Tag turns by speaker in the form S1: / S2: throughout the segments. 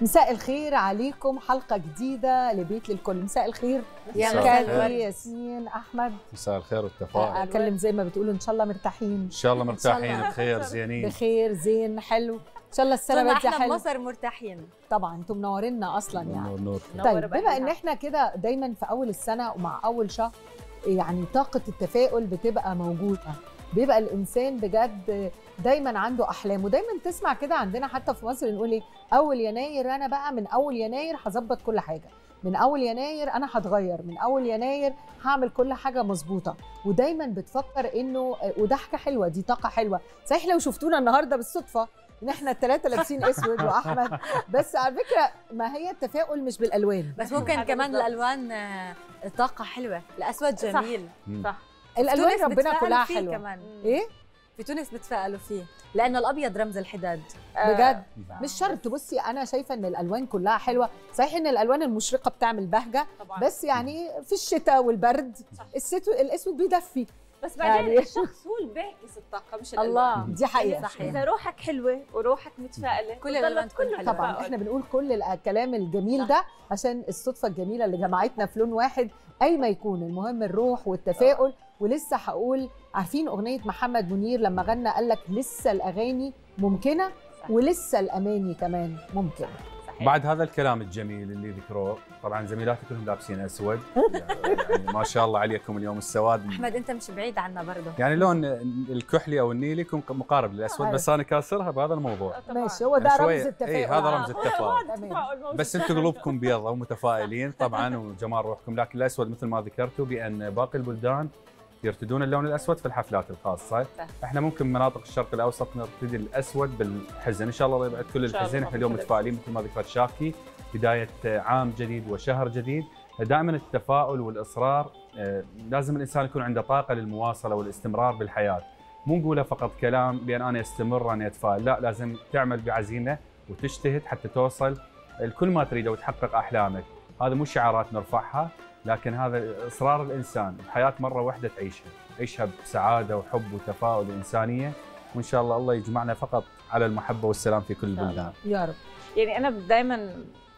S1: مساء الخير عليكم حلقة جديدة لبيت للكل مساء الخير
S2: يا
S3: مساء
S2: مساء
S3: الخير.
S2: الورد
S1: ياسين أحمد
S3: مساء الخير والتفاؤل
S1: أكلم زي ما بتقولوا إن شاء الله مرتاحين
S3: ان شاء الله مرتاحين
S2: الله.
S3: بخير زينين
S1: بخير زين حلو إن شاء الله السنة
S2: صرنا
S1: بادية
S2: احنا
S1: حلو
S2: بمصر مرتاحين
S1: طبعا انتم منورينا أصلا يعني
S3: نور نور
S2: نور
S1: طيب
S2: بقى
S1: بما ان
S2: لنا.
S1: احنا كده دايما في اول السنه ومع اول شهر يعني طاقه التفاؤل بتبقى موجوده بيبقى الانسان بجد دايما عنده احلام ودايما تسمع كده عندنا حتى في مصر نقول ايه اول يناير انا بقى من اول يناير هظبط كل حاجه من اول يناير انا هتغير من اول يناير هعمل كل حاجه مظبوطه ودايما بتفكر انه وده حاجه حلوه دي طاقه حلوه صحيح لو شفتونا النهارده بالصدفه ان احنا الثلاثه لابسين اسود واحمد بس على فكره ما هي التفاؤل مش بالالوان
S2: بس ممكن
S4: هذا
S2: كمان
S4: بالضبط.
S2: الالوان آه، طاقه حلوه الاسود
S4: صح.
S2: جميل
S3: مم.
S4: صح
S1: الالوان
S2: تونس
S1: ربنا
S2: بتفائلوا
S1: كلها
S2: فيه
S1: حلوه
S2: كمان
S1: ايه
S2: في تونس بتفائلوا فيه لانه الابيض رمز الحداد
S1: بجد
S4: آه،
S1: مش شرط بصي انا شايفه ان الالوان كلها حلوه صحيح ان الالوان المشرقه بتعمل بهجه
S4: طبعا
S1: بس يعني في الشتاء والبرد
S4: صح.
S1: الستو الاسود بيدفي
S4: بس بعدين
S1: يعني-
S4: الشخص هو اللي بيعكس الطاقه مش
S2: الله
S4: الألوان.
S1: دي حقيقه
S2: صحيح.
S4: اذا روحك حلوه وروحك متفائله
S2: كل الألوان
S4: بتضلك
S2: تكون
S4: كلها
S2: حلوة.
S1: طبعا
S4: تفاؤل.
S1: احنا بنقول كل الكلام الجميل
S4: صح.
S1: ده عشان الصدفه الجميله اللي جمعتنا في لون واحد اي ما يكون المهم الروح والتفاؤل ولسه هقول عارفين اغنيه محمد منير لما غنى قال لك لسه الاغاني ممكنه
S4: صح.
S1: ولسه الاماني كمان ممكنه
S4: صحيح.
S3: بعد هذا الكلام الجميل اللي ذكروه طبعا زميلاتي كلهم لابسين اسود يعني ما شاء الله عليكم اليوم السواد
S2: احمد انت مش بعيد عنا برضه
S3: يعني لون الكحلي او النيلي يكون مقارب للاسود بس انا كاسرها بهذا الموضوع
S4: آه، طبعاً.
S1: ماشي هو ده
S3: يعني
S1: رمز
S3: شوية-
S1: التفاؤل
S3: اي هذا
S4: آه،
S3: رمز
S4: هو
S3: التفاؤل
S4: هذا التفاؤل موجود.
S3: بس انتم قلوبكم بيضة ومتفائلين طبعا وجمال روحكم لكن الاسود مثل ما ذكرتوا بان باقي البلدان يرتدون اللون الاسود في الحفلات الخاصه
S4: صح.
S3: احنا ممكن مناطق الشرق الاوسط نرتدي الاسود بالحزن ان شاء الله الله يبعد كل
S4: إن شاء
S3: الحزن
S4: الله.
S3: احنا اليوم متفائلين مثل ما ذكرت شاكي بدايه عام جديد وشهر جديد دائما التفاؤل والاصرار آه، لازم الانسان يكون عنده طاقه للمواصله والاستمرار بالحياه مو نقوله فقط كلام بان انا استمر انا اتفائل لا لازم تعمل بعزيمه وتجتهد حتى توصل لكل ما تريده وتحقق احلامك هذا مو شعارات نرفعها لكن هذا اصرار الانسان الحياه مره واحده تعيشها عيشها بسعاده وحب وتفاؤل وانسانيه وان شاء الله الله يجمعنا فقط على المحبه والسلام في كل
S4: شاء الله.
S3: البلدان
S1: يا رب
S4: يعني انا دائما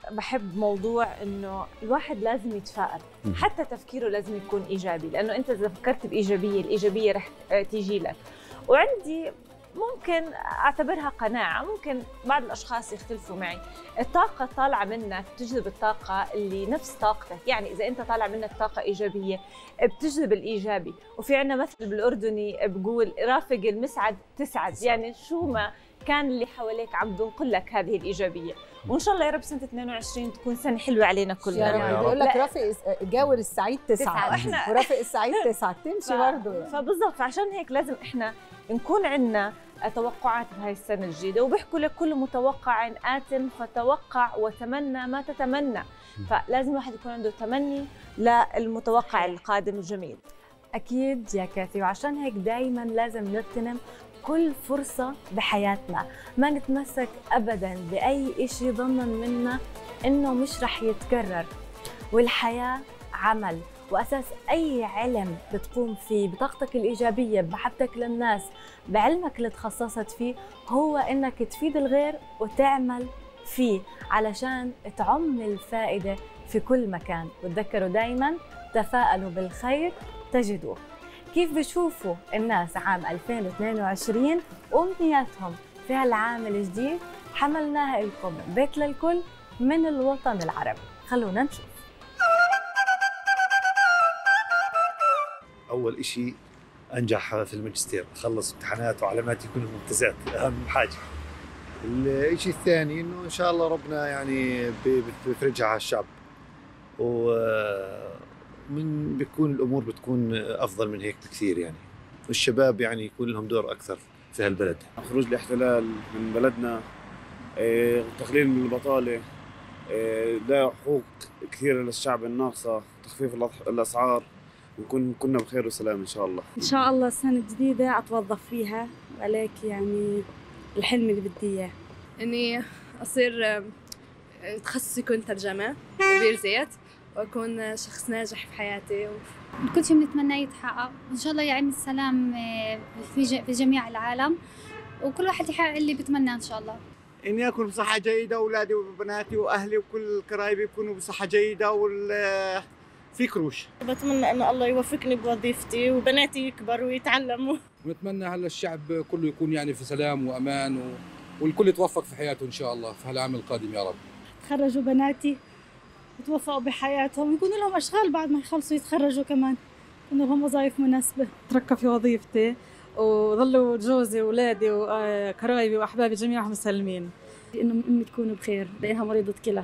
S4: بحب موضوع انه الواحد لازم يتفائل
S3: مم.
S4: حتى تفكيره لازم يكون ايجابي لانه انت اذا فكرت بايجابيه الايجابيه رح آه، تيجي لك وعندي ممكن اعتبرها قناعه ممكن بعض الاشخاص يختلفوا معي الطاقه طالعه منك بتجذب الطاقه اللي نفس طاقتك يعني اذا انت طالع منك طاقه ايجابيه بتجذب الايجابي وفي عندنا مثل بالاردني بقول رافق المسعد تسعد يعني شو ما كان اللي حواليك عم بنقل لك هذه الايجابيه وان شاء الله يا رب سنه 22 تكون سنه حلوه علينا
S1: يا
S4: كلنا
S1: رب
S3: يا
S1: بيقول
S4: رب.
S1: لك
S4: لا.
S1: رافق الس- جاور السعيد تسعه
S4: تسعة. وإحنا-
S1: ورافق السعيد تسعه تمشي
S4: ف-
S1: برضه يعني.
S4: فبالضبط فعشان هيك لازم احنا نكون عندنا توقعات بهاي السنه الجديده وبيحكوا لك كل متوقع آت فتوقع وتمنى ما تتمنى فلازم الواحد يكون عنده تمني للمتوقع القادم الجميل
S2: أكيد يا كاثي وعشان هيك دايما لازم نغتنم كل فرصة بحياتنا ما نتمسك أبدا بأي إشي ظنا منا إنه مش رح يتكرر والحياة عمل وأساس أي علم بتقوم فيه بطاقتك الإيجابية بمحبتك للناس بعلمك اللي تخصصت فيه هو إنك تفيد الغير وتعمل فيه علشان تعم الفائدة في كل مكان وتذكروا دايما تفاءلوا بالخير تجدوه كيف بشوفوا الناس عام 2022 وامنياتهم في هالعام الجديد حملناها لكم بيت للكل من الوطن العربي خلونا نشوف
S5: اول إشي انجح في الماجستير اخلص امتحانات وعلاماتي كلهم ممتازات اهم حاجه الشيء الثاني انه ان شاء الله ربنا يعني بي- بيفرجها على الشعب و من بيكون الامور بتكون افضل من هيك بكثير يعني والشباب يعني يكون لهم دور اكثر في هالبلد
S6: خروج الاحتلال من بلدنا إيه، تقليل من البطالة إيه، ده حقوق كثيرة للشعب الناقصة تخفيف الأضح- الأسعار نكون كنا بخير وسلام إن شاء الله
S7: إن شاء الله السنة الجديدة أتوظف فيها عليك يعني الحلم اللي بدي إياه
S8: اني اصير آم، تخصصي يكون ترجمه كبير زيت واكون شخص ناجح في حياتي
S9: كل شيء بنتمناه يتحقق وإن شاء الله يعم السلام آه، في ج- في جميع العالم وكل واحد يحقق اللي بتمناه إن شاء الله
S10: اني اكون بصحه جيده واولادي وبناتي واهلي وكل قرايبي يكونوا بصحه جيده وال في كروش
S11: بتمنى انه الله يوفقني بوظيفتي وبناتي يكبروا ويتعلموا
S12: ونتمنى هلا الشعب كله يكون يعني في سلام وامان و... والكل يتوفق في حياته ان شاء الله في هالعام القادم يا رب
S7: تخرجوا بناتي وتوفقوا بحياتهم ويكونوا لهم اشغال بعد ما يخلصوا يتخرجوا كمان يكونوا لهم وظائف مناسبه
S13: تركى في وظيفتي وظلوا جوزي واولادي وقرايبي واحبابي جميعهم سالمين
S7: انه امي تكون بخير لانها مريضه كلى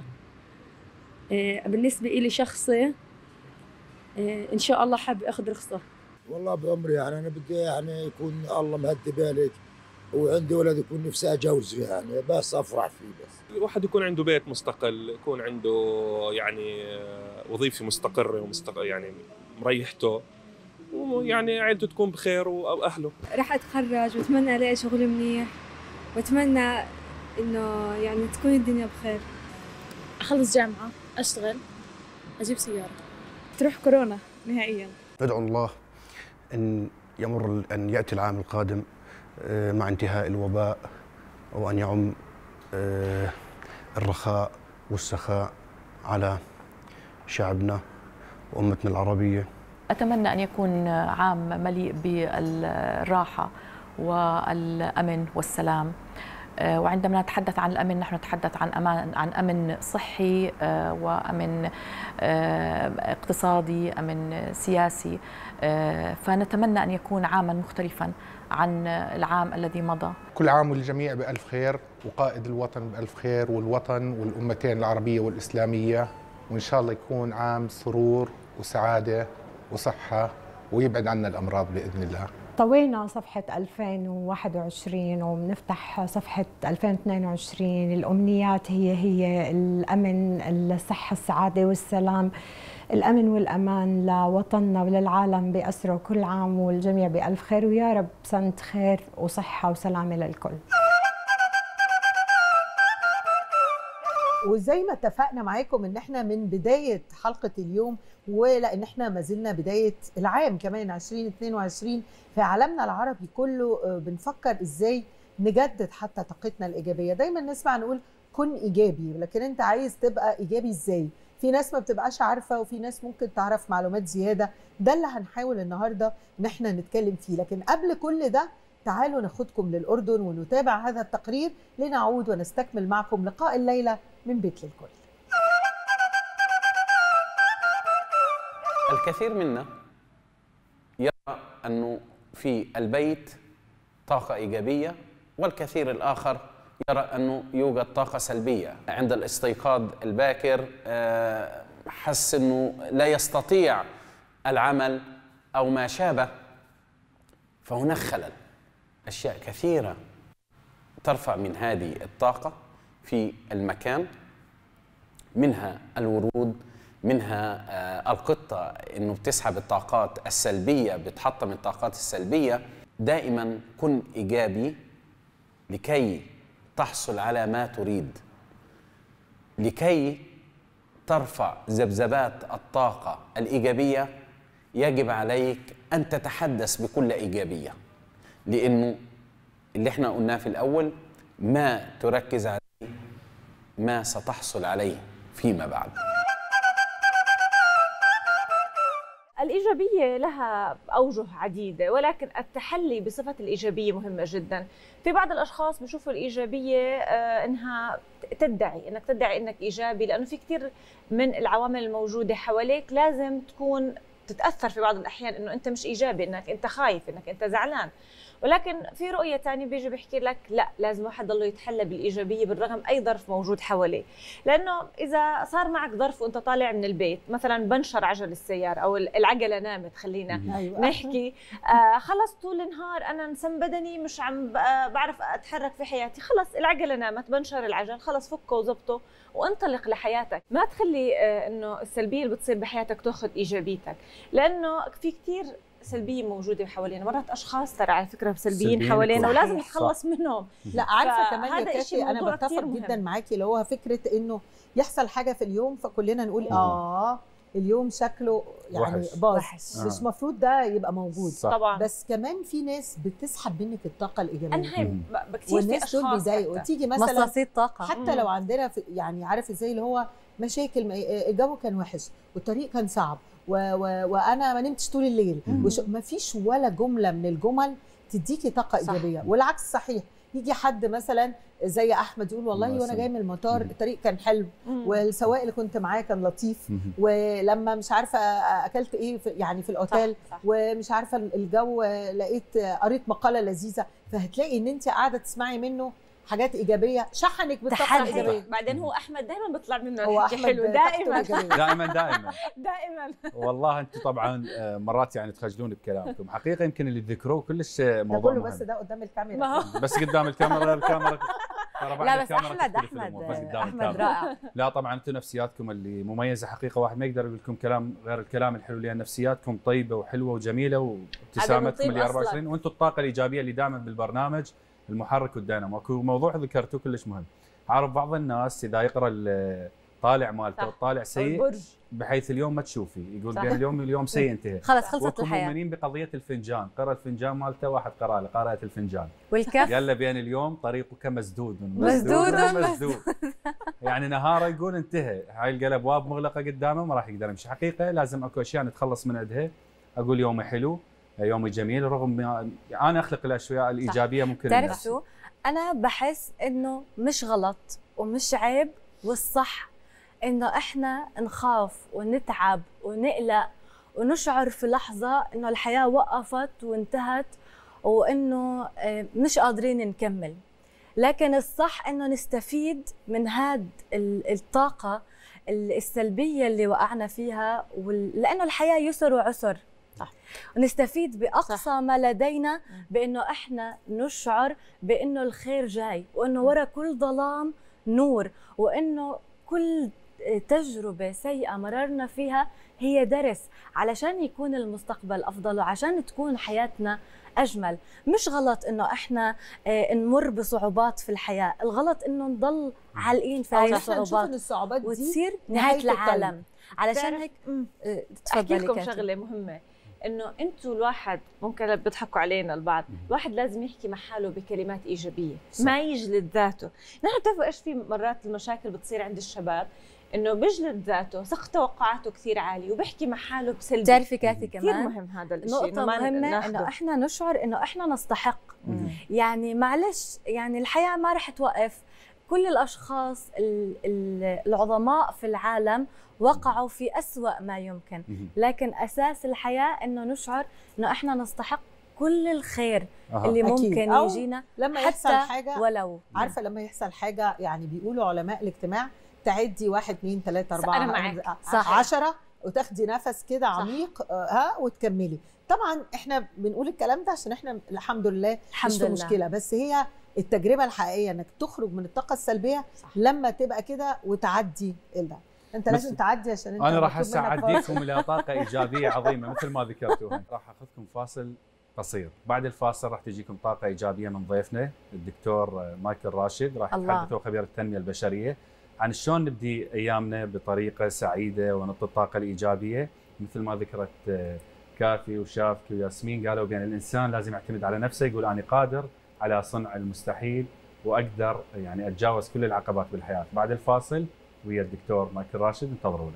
S7: إيه، بالنسبه لي شخصي إيه، ان شاء الله حابه اخذ رخصه
S14: والله بعمري يعني انا بدي يعني يكون الله مهدي بالك وعندي ولد يكون نفسي اجوزه يعني بس افرح فيه بس
S15: الواحد يكون عنده بيت مستقل يكون عنده يعني وظيفه مستقره ومستق يعني مريحته ويعني عيلته تكون بخير واهله
S16: راح اتخرج واتمنى الاقي شغل منيح واتمنى انه يعني تكون الدنيا بخير
S17: اخلص جامعه اشتغل اجيب سياره
S13: تروح كورونا نهائيا
S18: ندعو الله ان يمر ان ياتي العام القادم آه، مع انتهاء الوباء وان يعم آه، الرخاء والسخاء على شعبنا وامتنا العربيه
S19: أتمنى أن يكون عام مليء بالراحة والأمن والسلام آه، وعندما نتحدث عن الأمن نحن نتحدث عن أمان عن أمن صحي آه، وأمن آه، اقتصادي أمن سياسي فنتمنى أن يكون عاما مختلفا عن العام الذي مضى
S20: كل عام والجميع بألف خير وقائد الوطن بألف خير والوطن والأمتين العربية والإسلامية وإن شاء الله يكون عام سرور وسعادة وصحة ويبعد عنا الأمراض بإذن الله
S21: طوينا صفحة 2021 وبنفتح صفحة 2022 الأمنيات هي هي الأمن الصحة السعادة والسلام الأمن والأمان لوطننا وللعالم بأسره كل عام والجميع بألف خير ويا رب سنة خير وصحة وسلامة للكل
S1: وزي ما اتفقنا معاكم ان احنا من بدايه حلقه اليوم ولان احنا ما زلنا بدايه العام كمان 2022 في عالمنا العربي كله آه، بنفكر ازاي نجدد حتى طاقتنا الايجابيه دايما نسمع نقول كن ايجابي لكن انت عايز تبقى ايجابي ازاي في ناس ما بتبقاش عارفه وفي ناس ممكن تعرف معلومات زياده ده اللي هنحاول النهارده ان احنا نتكلم فيه لكن قبل كل ده تعالوا ناخدكم للأردن ونتابع هذا التقرير لنعود ونستكمل معكم لقاء الليلة من بيت للكل
S22: الكثير منا يرى أنه في البيت طاقة إيجابية والكثير الآخر يرى أنه يوجد طاقة سلبية عند الاستيقاظ الباكر آه، حس أنه لا يستطيع العمل أو ما شابه فهناك خلل أشياء كثيرة ترفع من هذه الطاقة في المكان منها الورود منها آه، القطة إنه بتسحب الطاقات السلبية بتحطم الطاقات السلبية دائما كن إيجابي لكي تحصل على ما تريد لكي ترفع ذبذبات الطاقة الإيجابية يجب عليك أن تتحدث بكل إيجابية لانه اللي احنا قلناه في الاول ما تركز عليه ما ستحصل عليه فيما بعد
S4: الإيجابية لها أوجه عديدة ولكن التحلي بصفة الإيجابية مهمة جدا في بعض الأشخاص بشوفوا الإيجابية آه، إنها تدعي إنك تدعي إنك إيجابي لأنه في كثير من العوامل الموجودة حواليك لازم تكون تتأثر في بعض الأحيان إنه أنت مش إيجابي إنك أنت خايف إنك أنت زعلان ولكن في رؤيه ثانيه بيجي بيحكي لك لا لازم واحد ضله يتحلى بالايجابيه بالرغم اي ظرف موجود حواليه لانه اذا صار معك ظرف وانت طالع من البيت مثلا بنشر عجل السياره او العجله نامت خلينا أيوة. نحكي آه خلص طول النهار انا انسان بدني مش عم آه، بعرف اتحرك في حياتي خلص العجله نامت بنشر العجل خلص فكه وزبطه وانطلق لحياتك ما تخلي آه انه السلبيه اللي بتصير بحياتك تاخذ ايجابيتك لانه في كثير سلبيه موجوده حوالينا مرات اشخاص ترى على فكره سلبيين حوالينا ولازم نتخلص منهم
S1: لا عارفه كمان يا كافي انا بتفق جدا معاكي اللي هو فكره انه يحصل حاجه في اليوم فكلنا نقول اه اليوم شكله يعني
S2: وحش.
S1: باظ
S2: وحش.
S1: مش
S2: آه.
S1: مفروض ده يبقى موجود
S2: صح. طبعاً.
S1: بس كمان في ناس بتسحب منك الطاقه الايجابيه
S4: أنا هاي ب- ب- كتير في
S1: والناس دول
S4: أشخاص
S1: بيضايقوا
S4: حتى.
S1: تيجي مثلا
S3: مصاصي الطاقة.
S1: حتى
S3: مم.
S1: لو عندنا في يعني عارف ازاي اللي هو مشاكل ما- الجو كان وحش والطريق كان صعب و و وانا ما نمتش طول الليل وش ما فيش ولا جمله من الجمل تديكي طاقه
S2: صح.
S1: ايجابيه والعكس صحيح يجي حد مثلا زي احمد يقول والله وانا
S2: مثلاً.
S1: جاي من المطار الطريق كان حلو
S2: مم.
S1: والسواق اللي كنت معاه كان لطيف ولما مش عارفه اكلت ايه في يعني في الاوتيل
S2: صح، صح.
S1: ومش عارفه الجو لقيت قريت مقاله لذيذه فهتلاقي ان انت قاعده تسمعي منه حاجات ايجابيه شحنك بالطاقه الايجابيه
S4: بعدين هو احمد دائما بيطلع منه
S1: هو
S4: الحكي
S1: أحمد
S4: حلو
S1: طاقته
S4: دائما
S1: إيجابية.
S2: دائما دائما
S4: دائما
S2: والله انتم طبعا آه، مرات يعني تخجلون بكلامكم حقيقه يمكن اللي تذكروه كلش
S1: ده
S2: موضوع
S1: كله
S2: مهم
S1: بس ده قدام
S4: ما
S1: الكاميرا
S4: هو-
S2: بس قدام الكاميرا الكاميرا ترى بعد
S3: لا بس
S2: الكاميرا
S3: أحمد-
S2: تختلف
S3: أحمد-
S2: الأمور، بس قدام
S3: أحمد
S2: الكاميرا.
S3: رائع.
S2: لا طبعا انتم نفسياتكم اللي مميزه حقيقه واحد ما يقدر يقول لكم كلام غير الكلام الحلو لان نفسياتكم طيبه وحلوه وجميله وابتسامتكم
S4: طيب
S2: اللي
S4: أصلاً.
S2: 24 وانتم الطاقه الايجابيه اللي دائما بالبرنامج المحرك والدينامو اكو موضوع ذكرتوه كلش مهم عارف بعض الناس اذا يقرا الطالع مالته
S3: صح.
S2: والطالع
S3: أو
S2: سيء
S3: البرج.
S2: بحيث اليوم ما تشوفي يقول
S3: صح.
S2: بين اليوم واليوم سيء انتهى
S3: خلص خلصت
S2: وأكو
S3: الحياة.
S2: مؤمنين بقضيه الفنجان قرا الفنجان مالته واحد قرا له قرات الفنجان
S3: والكف؟
S2: قال له بين اليوم طريقه كمسدود
S3: مسدود
S2: مسدود يعني نهاره يقول انتهى هاي يلقى له ابواب مغلقه قدامه ما راح يقدر يمشي حقيقه لازم اكو اشياء نتخلص من عندها اقول يومي حلو يومي جميل رغم ما انا اخلق الاشياء الايجابيه ممكن
S3: تعرف
S2: الناس.
S3: شو؟ أنا بحس إنه مش غلط ومش عيب والصح إنه إحنا نخاف ونتعب ونقلق ونشعر في لحظة إنه الحياة وقفت وانتهت وإنه آه، مش قادرين نكمل لكن الصح إنه نستفيد من هاد ال- الطاقة ال- السلبية اللي وقعنا فيها وال... لأنه الحياة يسر وعسر صح. ونستفيد بأقصى صح. ما لدينا بأنه إحنا نشعر بأنه الخير جاي وأنه ورا كل ظلام نور وأنه كل تجربة سيئة مررنا فيها هي درس علشان يكون المستقبل أفضل وعشان تكون حياتنا أجمل مش غلط إنه إحنا آه، نمر بصعوبات في الحياة الغلط إنه نضل عالقين في
S1: أو
S3: هاي
S1: إن إحنا نشوف
S3: الصعوبات
S1: إن الصعوبات دي
S3: وتصير
S1: نهاية
S3: نهاية العالم
S1: الطريق.
S3: علشان
S4: بتعرف-
S3: هيك
S4: احكي
S3: تفضلي
S4: لكم
S3: كاتب.
S4: شغله مهمه انه انتم الواحد ممكن بيضحكوا علينا البعض الواحد لازم يحكي مع حاله بكلمات ايجابيه
S3: صح.
S4: ما يجلد ذاته نحن بتعرفوا ايش في مرات المشاكل بتصير عند الشباب انه بيجلد ذاته سقف توقعاته كثير عالي وبيحكي مع حاله بسلبي
S3: بتعرفي كاتي كمان
S4: كثير مهم هذا الشيء
S3: نقطة
S4: إنه ما
S3: مهمة
S4: ناخده.
S3: إنه إحنا نشعر إنه إحنا نستحق يعني معلش يعني الحياة ما رح توقف كل الأشخاص ال- ال- العظماء في العالم وقعوا في أسوأ ما يمكن لكن أساس الحياة إنه نشعر إنه إحنا نستحق كل الخير
S1: أها.
S3: اللي
S1: أكيد.
S3: ممكن
S1: أو
S3: يجينا
S1: لما
S3: حتى
S1: يحصل حاجه
S3: ولو
S1: عارفه لما يحصل حاجه يعني بيقولوا علماء الاجتماع تعدي واحد اثنين ثلاثة أربعة
S4: أنا معاك.
S1: صح.
S4: صح.
S1: عشرة وتاخدي نفس كده عميق آه، ها وتكملي طبعا احنا بنقول الكلام ده عشان احنا الحمد لله
S3: الحمد
S1: مش في
S3: لله.
S1: مشكله بس هي التجربه الحقيقيه انك تخرج من الطاقه السلبيه صح. لما تبقى كده وتعدي ده انت
S2: بس
S1: لازم تعدي عشان انت
S2: انا راح
S1: مطلوب
S2: هسه
S1: منك
S2: اعديكم
S1: فاصل.
S2: الى طاقه ايجابيه عظيمه مثل ما ذكرتوها راح اخذكم فاصل قصير بعد الفاصل راح تجيكم طاقه ايجابيه من ضيفنا الدكتور مايكل راشد راح
S3: الله.
S2: يتحدث هو خبير التنميه البشريه عن شلون نبدي ايامنا بطريقه سعيده ونعطي الطاقه الايجابيه مثل ما ذكرت آه، كافي وشافكي وياسمين قالوا بان الانسان لازم يعتمد على نفسه يقول انا قادر على صنع المستحيل واقدر يعني اتجاوز كل العقبات بالحياه بعد الفاصل ويا الدكتور مايكل راشد انتظرونا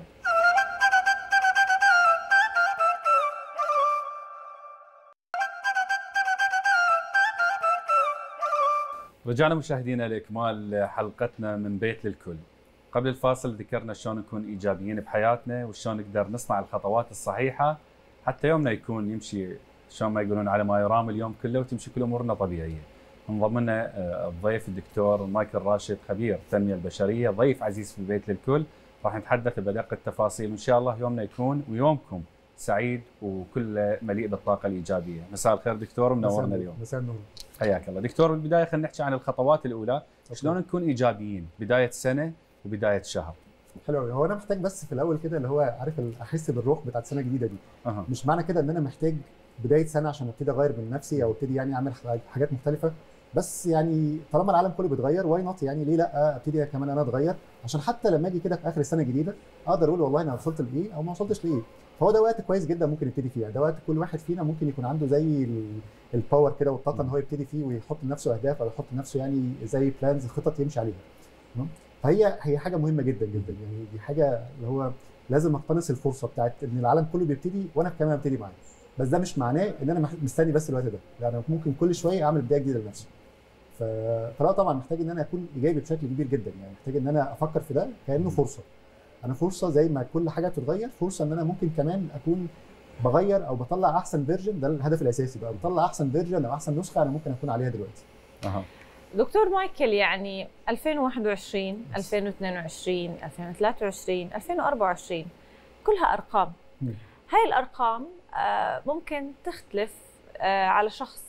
S2: رجعنا مشاهدينا لاكمال حلقتنا من بيت للكل. قبل الفاصل ذكرنا شلون نكون ايجابيين بحياتنا وشلون نقدر نصنع الخطوات الصحيحه حتى يومنا يكون يمشي شلون ما يقولون على ما يرام اليوم كله وتمشي كل امورنا طبيعيه. انضم لنا آه، الضيف الدكتور مايكل راشد خبير التنميه البشريه ضيف عزيز في البيت للكل راح نتحدث بدق التفاصيل وان شاء الله يومنا يكون ويومكم سعيد وكله مليء بالطاقه الايجابيه. مساء الخير دكتور ومنورنا اليوم.
S23: مساء النور
S2: حياك الله دكتور بالبدايه خلينا نحكي عن الخطوات الاولى شلون نكون ايجابيين بدايه سنه وبدايه شهر
S23: حلو أوي. هو انا محتاج بس في الاول كده اللي هو عارف ال- احس بالروح بتاعت السنه الجديده دي
S2: أه.
S23: مش معنى كده ان انا محتاج بدايه سنه عشان ابتدي اغير من نفسي او ابتدي يعني اعمل ح- حاجات مختلفه بس يعني طالما العالم كله بيتغير واي نوت يعني ليه لا ابتدي كمان انا اتغير عشان حتى لما اجي كده في اخر السنه الجديده اقدر اقول والله انا وصلت لايه او ما وصلتش لايه فهو ده وقت كويس جدا ممكن يبتدي فيه يعني ده وقت كل واحد فينا ممكن يكون عنده زي ال- الباور كده والطاقه ان هو يبتدي فيه ويحط لنفسه اهداف او يحط لنفسه يعني زي بلانز خطط يمشي عليها تمام فهي هي حاجه مهمه جدا جدا يعني دي حاجه اللي هو لازم اقتنص الفرصه بتاعت ان العالم كله بيبتدي وانا كمان ابتدي معاه بس ده مش معناه ان انا مح- مستني بس الوقت ده لا انا ممكن كل شويه اعمل بدايه جديده لنفسي ف... فلا طبعا محتاج ان انا اكون ايجابي بشكل كبير جدا يعني محتاج ان انا افكر في ده كانه فرصه انا فرصه زي ما كل حاجه بتتغير فرصه ان انا ممكن كمان اكون بغير او بطلع احسن فيرجن ده الهدف الاساسي بقى بطلع احسن فيرجن او احسن نسخه انا ممكن اكون عليها دلوقتي
S2: اها
S4: دكتور مايكل يعني 2021 2022 2023 2024 كلها ارقام
S23: مم.
S4: هاي الارقام آه، ممكن تختلف آه، على شخص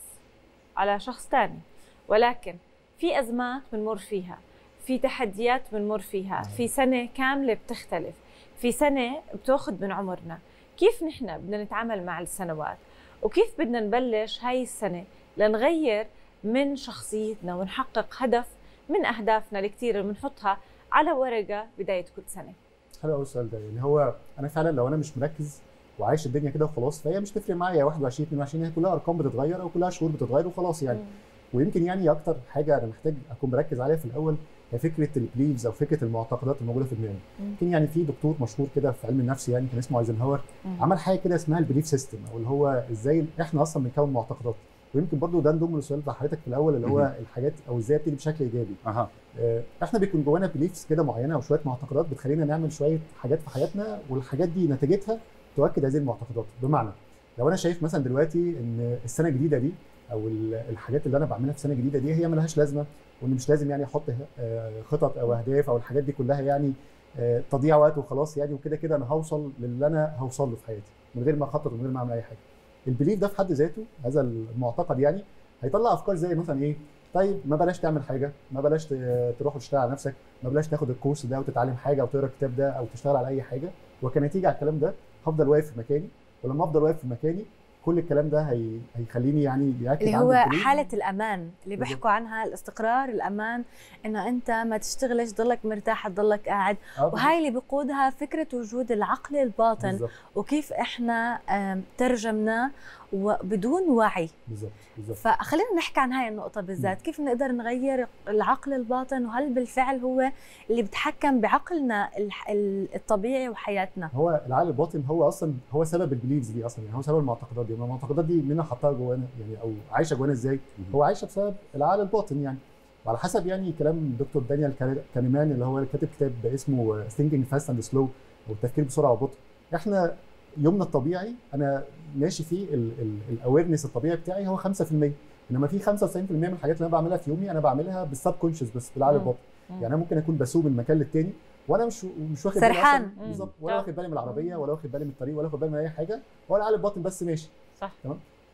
S4: على شخص ثاني ولكن في ازمات بنمر فيها في تحديات بنمر فيها في سنه كامله بتختلف في سنه بتاخذ من عمرنا كيف نحن بدنا نتعامل مع السنوات وكيف بدنا نبلش هاي السنه لنغير من شخصيتنا ونحقق هدف من اهدافنا الكثير اللي بنحطها على ورقه بدايه كل سنه
S23: حلو قوي السؤال ده يعني هو انا فعلا لو انا مش مركز وعايش الدنيا كده وخلاص فهي مش تفرق معايا 21 22 هي كلها ارقام بتتغير او كلها شهور بتتغير وخلاص يعني ويمكن يعني اكتر حاجه انا محتاج اكون مركز عليها في الاول هي فكره البليفز او فكره المعتقدات الموجوده في دماغي يمكن يعني في دكتور مشهور كده في علم النفس يعني كان اسمه ايزنهاور
S5: مم.
S23: عمل حاجه كده اسمها البليف سيستم او اللي هو ازاي احنا اصلا بنكون معتقدات ويمكن برضو ده نضم للسؤال بتاع حضرتك في الاول اللي هو
S2: مهم.
S23: الحاجات او ازاي ابتدي بشكل ايجابي
S2: اها
S23: آه، احنا بيكون جوانا بليفز كده معينه او شويه معتقدات بتخلينا نعمل شويه حاجات في حياتنا والحاجات دي نتيجتها تؤكد هذه المعتقدات بمعنى لو انا شايف مثلا دلوقتي ان السنه الجديده دي او ال- الحاجات اللي انا بعملها في السنه الجديده دي هي ملهاش لازمه وان مش لازم يعني احط آه، خطط او اهداف او الحاجات دي كلها يعني آه، تضييع وقت وخلاص يعني وكده كده انا هوصل للي انا هوصل له في حياتي من غير ما اخطط ومن غير ما اعمل اي حاجه البليف ده في حد ذاته هذا المعتقد يعني هيطلع افكار زي مثلا ايه طيب ما بلاش تعمل حاجه ما بلاش ت- تروح وتشتغل على نفسك ما بلاش تاخد الكورس ده وتتعلم حاجه او تقرا الكتاب ده او تشتغل على اي حاجه وكنتيجه على الكلام ده هفضل واقف في مكاني ولما افضل واقف في مكاني كل الكلام ده هي... هيخليني يعني ياكد
S3: اللي
S23: عندي
S3: هو
S23: البليف.
S3: حالة الأمان اللي
S23: بالظبط.
S3: بيحكوا عنها الاستقرار الأمان إنه أنت ما تشتغلش ضلك مرتاح تضلك قاعد
S23: آه، بالظبط.
S3: وهاي اللي بيقودها فكرة وجود العقل الباطن
S23: بالظبط.
S3: وكيف إحنا آم، ترجمناه وبدون وعي
S23: بالظبط بالظبط
S3: فخلينا نحكي عن هاي النقطة بالذات كيف نقدر نغير العقل الباطن وهل بالفعل هو اللي بيتحكم بعقلنا الح- ال- الطبيعي وحياتنا
S23: هو العقل الباطن هو اصلا هو سبب البليفز دي اصلا يعني هو سبب المعتقدات دي المعتقدات دي مين حطها جوانا يعني او عايشه جوانا ازاي هو عايشه بسبب العقل الباطن يعني وعلى حسب يعني كلام دكتور دانيال كان- كانيمان اللي هو كاتب كتاب اسمه ثينكينج فاست اند سلو او التفكير بسرعه وبطء احنا يومنا الطبيعي انا ماشي فيه الاويرنس الطبيعي بتاعي هو 5% انما في 95% من الحاجات اللي انا بعملها في يومي انا بعملها بالسب كونشس بس بالعقل
S3: مم.
S23: الباطن
S3: مم.
S23: يعني انا ممكن اكون بسوق من مكان للتاني وانا مش مش واخد بالي
S3: سرحان.
S23: أصلاً
S3: مم.
S23: بالظبط ولا
S3: آه.
S23: واخد بالي من العربيه ولا واخد بالي من الطريق ولا واخد بالي من اي حاجه هو العقل الباطن بس ماشي
S4: صح
S23: تمام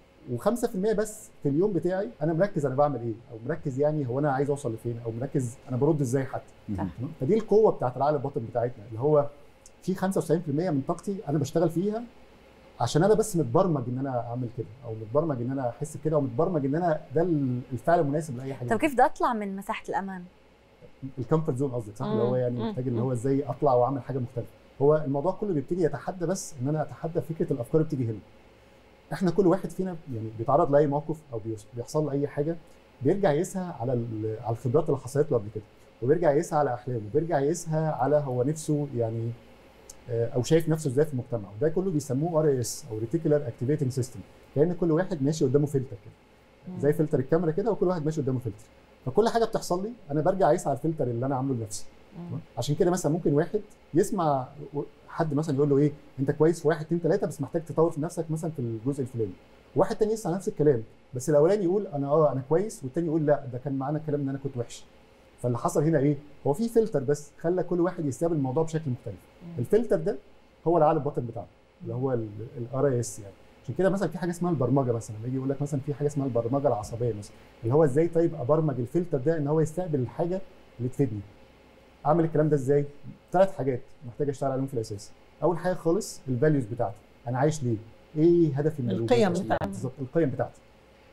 S23: و5% بس في اليوم بتاعي انا مركز انا بعمل ايه او مركز يعني هو انا عايز اوصل لفين او مركز انا برد ازاي حتى تمام فدي القوه بتاعت العقل الباطن بتاعتنا اللي هو في 95% من طاقتي انا بشتغل فيها عشان انا بس متبرمج ان انا اعمل كده او متبرمج ان انا احس كده ومتبرمج ان انا ده الفعل المناسب لاي حاجه
S3: طب كيف بدي أطلع من مساحة الأمان؟
S23: الكومفورت زون قصدك صح اللي هو
S3: مم.
S23: يعني
S3: مم.
S23: محتاج اللي هو ازاي اطلع واعمل حاجه مختلفه هو الموضوع كله بيبتدي يتحدى بس ان انا اتحدى فكره الافكار اللي بتيجي هنا احنا كل واحد فينا يعني بيتعرض لاي موقف او بيص- بيحصل له اي حاجه بيرجع يقيسها على ال- على الخبرات اللي حصلت له قبل كده وبيرجع يقيسها على احلامه وبيرجع يقيسها على هو نفسه يعني آه، او شايف نفسه ازاي في المجتمع وده كله بيسموه ار اس او ريتيكولار اكتيفيتنج سيستم كان كل واحد ماشي قدامه فلتر كده زي فلتر الكاميرا كده وكل واحد ماشي قدامه فلتر فكل حاجه بتحصل لي انا برجع اقيس على الفلتر اللي انا عامله لنفسي تمام؟ عشان كده مثلا ممكن واحد يسمع و- حد مثلا يقول له ايه انت كويس في واحد اتنين تلاته بس محتاج تطور في نفسك مثلا في الجزء الفلاني واحد تاني يسمع نفس الكلام بس الاولاني يقول انا اه انا كويس والتاني يقول لا ده كان معانا كلام ان انا كنت وحش فاللي حصل هنا ايه هو في فلتر بس خلى كل واحد يستقبل الموضوع بشكل مختلف الفلتر ده هو العقل الباطن بتاعنا اللي هو الار اس يعني عشان كده مثلا في حاجه اسمها البرمجه مثلا لما يجي يقول لك مثلا في حاجه اسمها البرمجه العصبيه مثلا اللي هو ازاي طيب ابرمج الفلتر ده ان هو يستقبل الحاجه اللي تفيدني اعمل الكلام ده ازاي ثلاث حاجات محتاج اشتغل عليهم في الاساس اول حاجه خالص الفاليوز بتاعتي انا عايش ليه ايه هدفي من الوجود
S1: القيم
S23: أصلاً؟
S1: بتاعتي.
S23: بالظبط القيم بتاعتي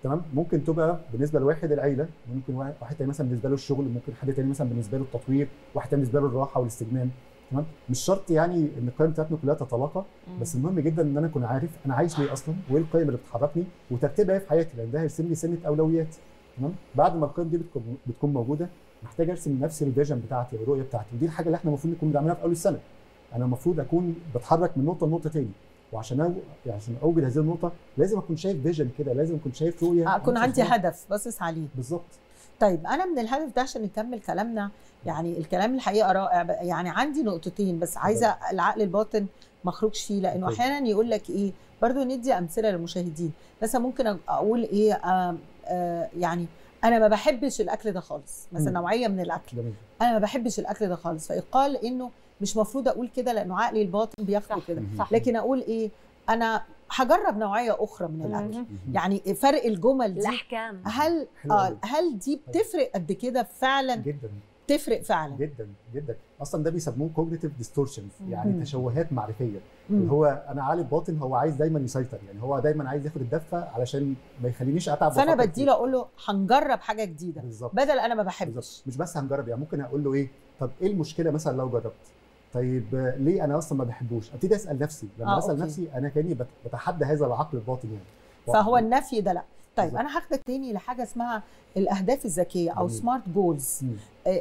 S23: تمام ممكن تبقى بالنسبه لواحد العيله ممكن واحد واحد تاني مثلا بالنسبه له الشغل ممكن حد تاني مثلا بالنسبه له التطوير واحد تاني بالنسبه له الراحه والاستجمام تمام مش شرط يعني ان القيم بتاعتنا كلها تتلاقى بس المهم جدا ان انا اكون عارف انا عايش ليه اصلا وايه القيم اللي بتحركني وترتيبها إيه في حياتي لان ده هيرسم لي سنه اولويات تمام بعد ما القيم دي بتكون بتكون موجوده محتاج ارسم نفس الفيجن بتاعتي او الرؤيه بتاعتي ودي الحاجه اللي احنا المفروض نكون بنعملها في اول السنه انا المفروض اكون بتحرك من نقطه لنقطه تاني وعشان أو... يعني عشان اوجد هذه النقطه لازم اكون شايف فيجن كده لازم اكون شايف رؤيه
S1: اكون
S23: أنا
S1: عندي
S23: شايفها.
S1: هدف باصص عليه
S23: بالظبط
S1: طيب انا من الهدف ده عشان نكمل كلامنا يعني الكلام الحقيقه رائع ب- يعني عندي نقطتين بس عايزه العقل الباطن ما اخرجش فيه لانه
S23: اتفضل.
S1: احيانا يقول لك ايه برضو ندي امثله للمشاهدين مثلا ممكن أ- اقول ايه آه آه يعني انا ما بحبش الاكل ده خالص مثلا
S23: مم.
S1: نوعيه من الاكل
S23: جميل
S1: انا ما بحبش الاكل ده خالص فيقال انه مش مفروض اقول كده لانه عقلي الباطن بياخده كده
S3: صح.
S1: لكن اقول ايه انا هجرب نوعيه اخرى من الاكل
S3: مهم.
S1: يعني فرق الجمل دي
S3: الاحكام
S1: هل
S23: حلو
S1: آه
S23: أوي.
S1: هل دي بتفرق قد كده فعلا
S23: جدا
S1: تفرق فعلا
S23: جدا جدا اصلا ده بيسموه كوجنيتيف ديستورشنز يعني
S1: مم.
S23: تشوهات معرفيه
S1: مم.
S23: اللي هو انا عقلي الباطن هو عايز دايما يسيطر يعني هو دايما عايز ياخد الدفه علشان ما يخلينيش اتعب
S1: فانا
S23: وأفكر
S1: بديله اقول له هنجرب حاجه جديده
S23: بالظبط
S1: بدل انا ما بحبش
S23: مش بس هنجرب يعني ممكن اقول له ايه طب ايه المشكله مثلا لو جربت طيب آه، ليه انا اصلا ما بحبوش ابتدي اسال نفسي لما
S1: آه،
S23: اسال
S1: أوكي.
S23: نفسي انا كاني بت- بتحدى هذا العقل الباطن يعني
S1: فهو النفي ده لا طيب
S23: بالظبط.
S1: انا هاخدك تاني لحاجه اسمها الاهداف الذكيه او
S23: جميل.
S1: سمارت جولز
S23: مم.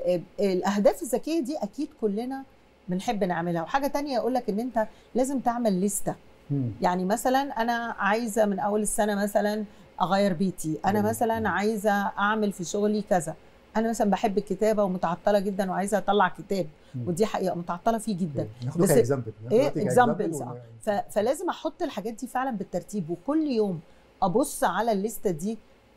S1: الاهداف الذكيه دي اكيد كلنا بنحب نعملها وحاجه تانية اقول لك ان انت لازم تعمل لستة
S23: مم.
S1: يعني مثلا انا عايزه من اول السنه مثلا اغير بيتي انا
S23: جميل.
S1: مثلا عايزه اعمل في شغلي كذا انا مثلا بحب الكتابه ومتعطله جدا وعايزه اطلع كتاب
S23: مم.
S1: ودي حقيقه متعطله فيه جدا
S23: ناخده كاكزامبل
S1: ايه اكزامبلز فلازم احط الحاجات دي فعلا بالترتيب وكل يوم ابص على الليسته دي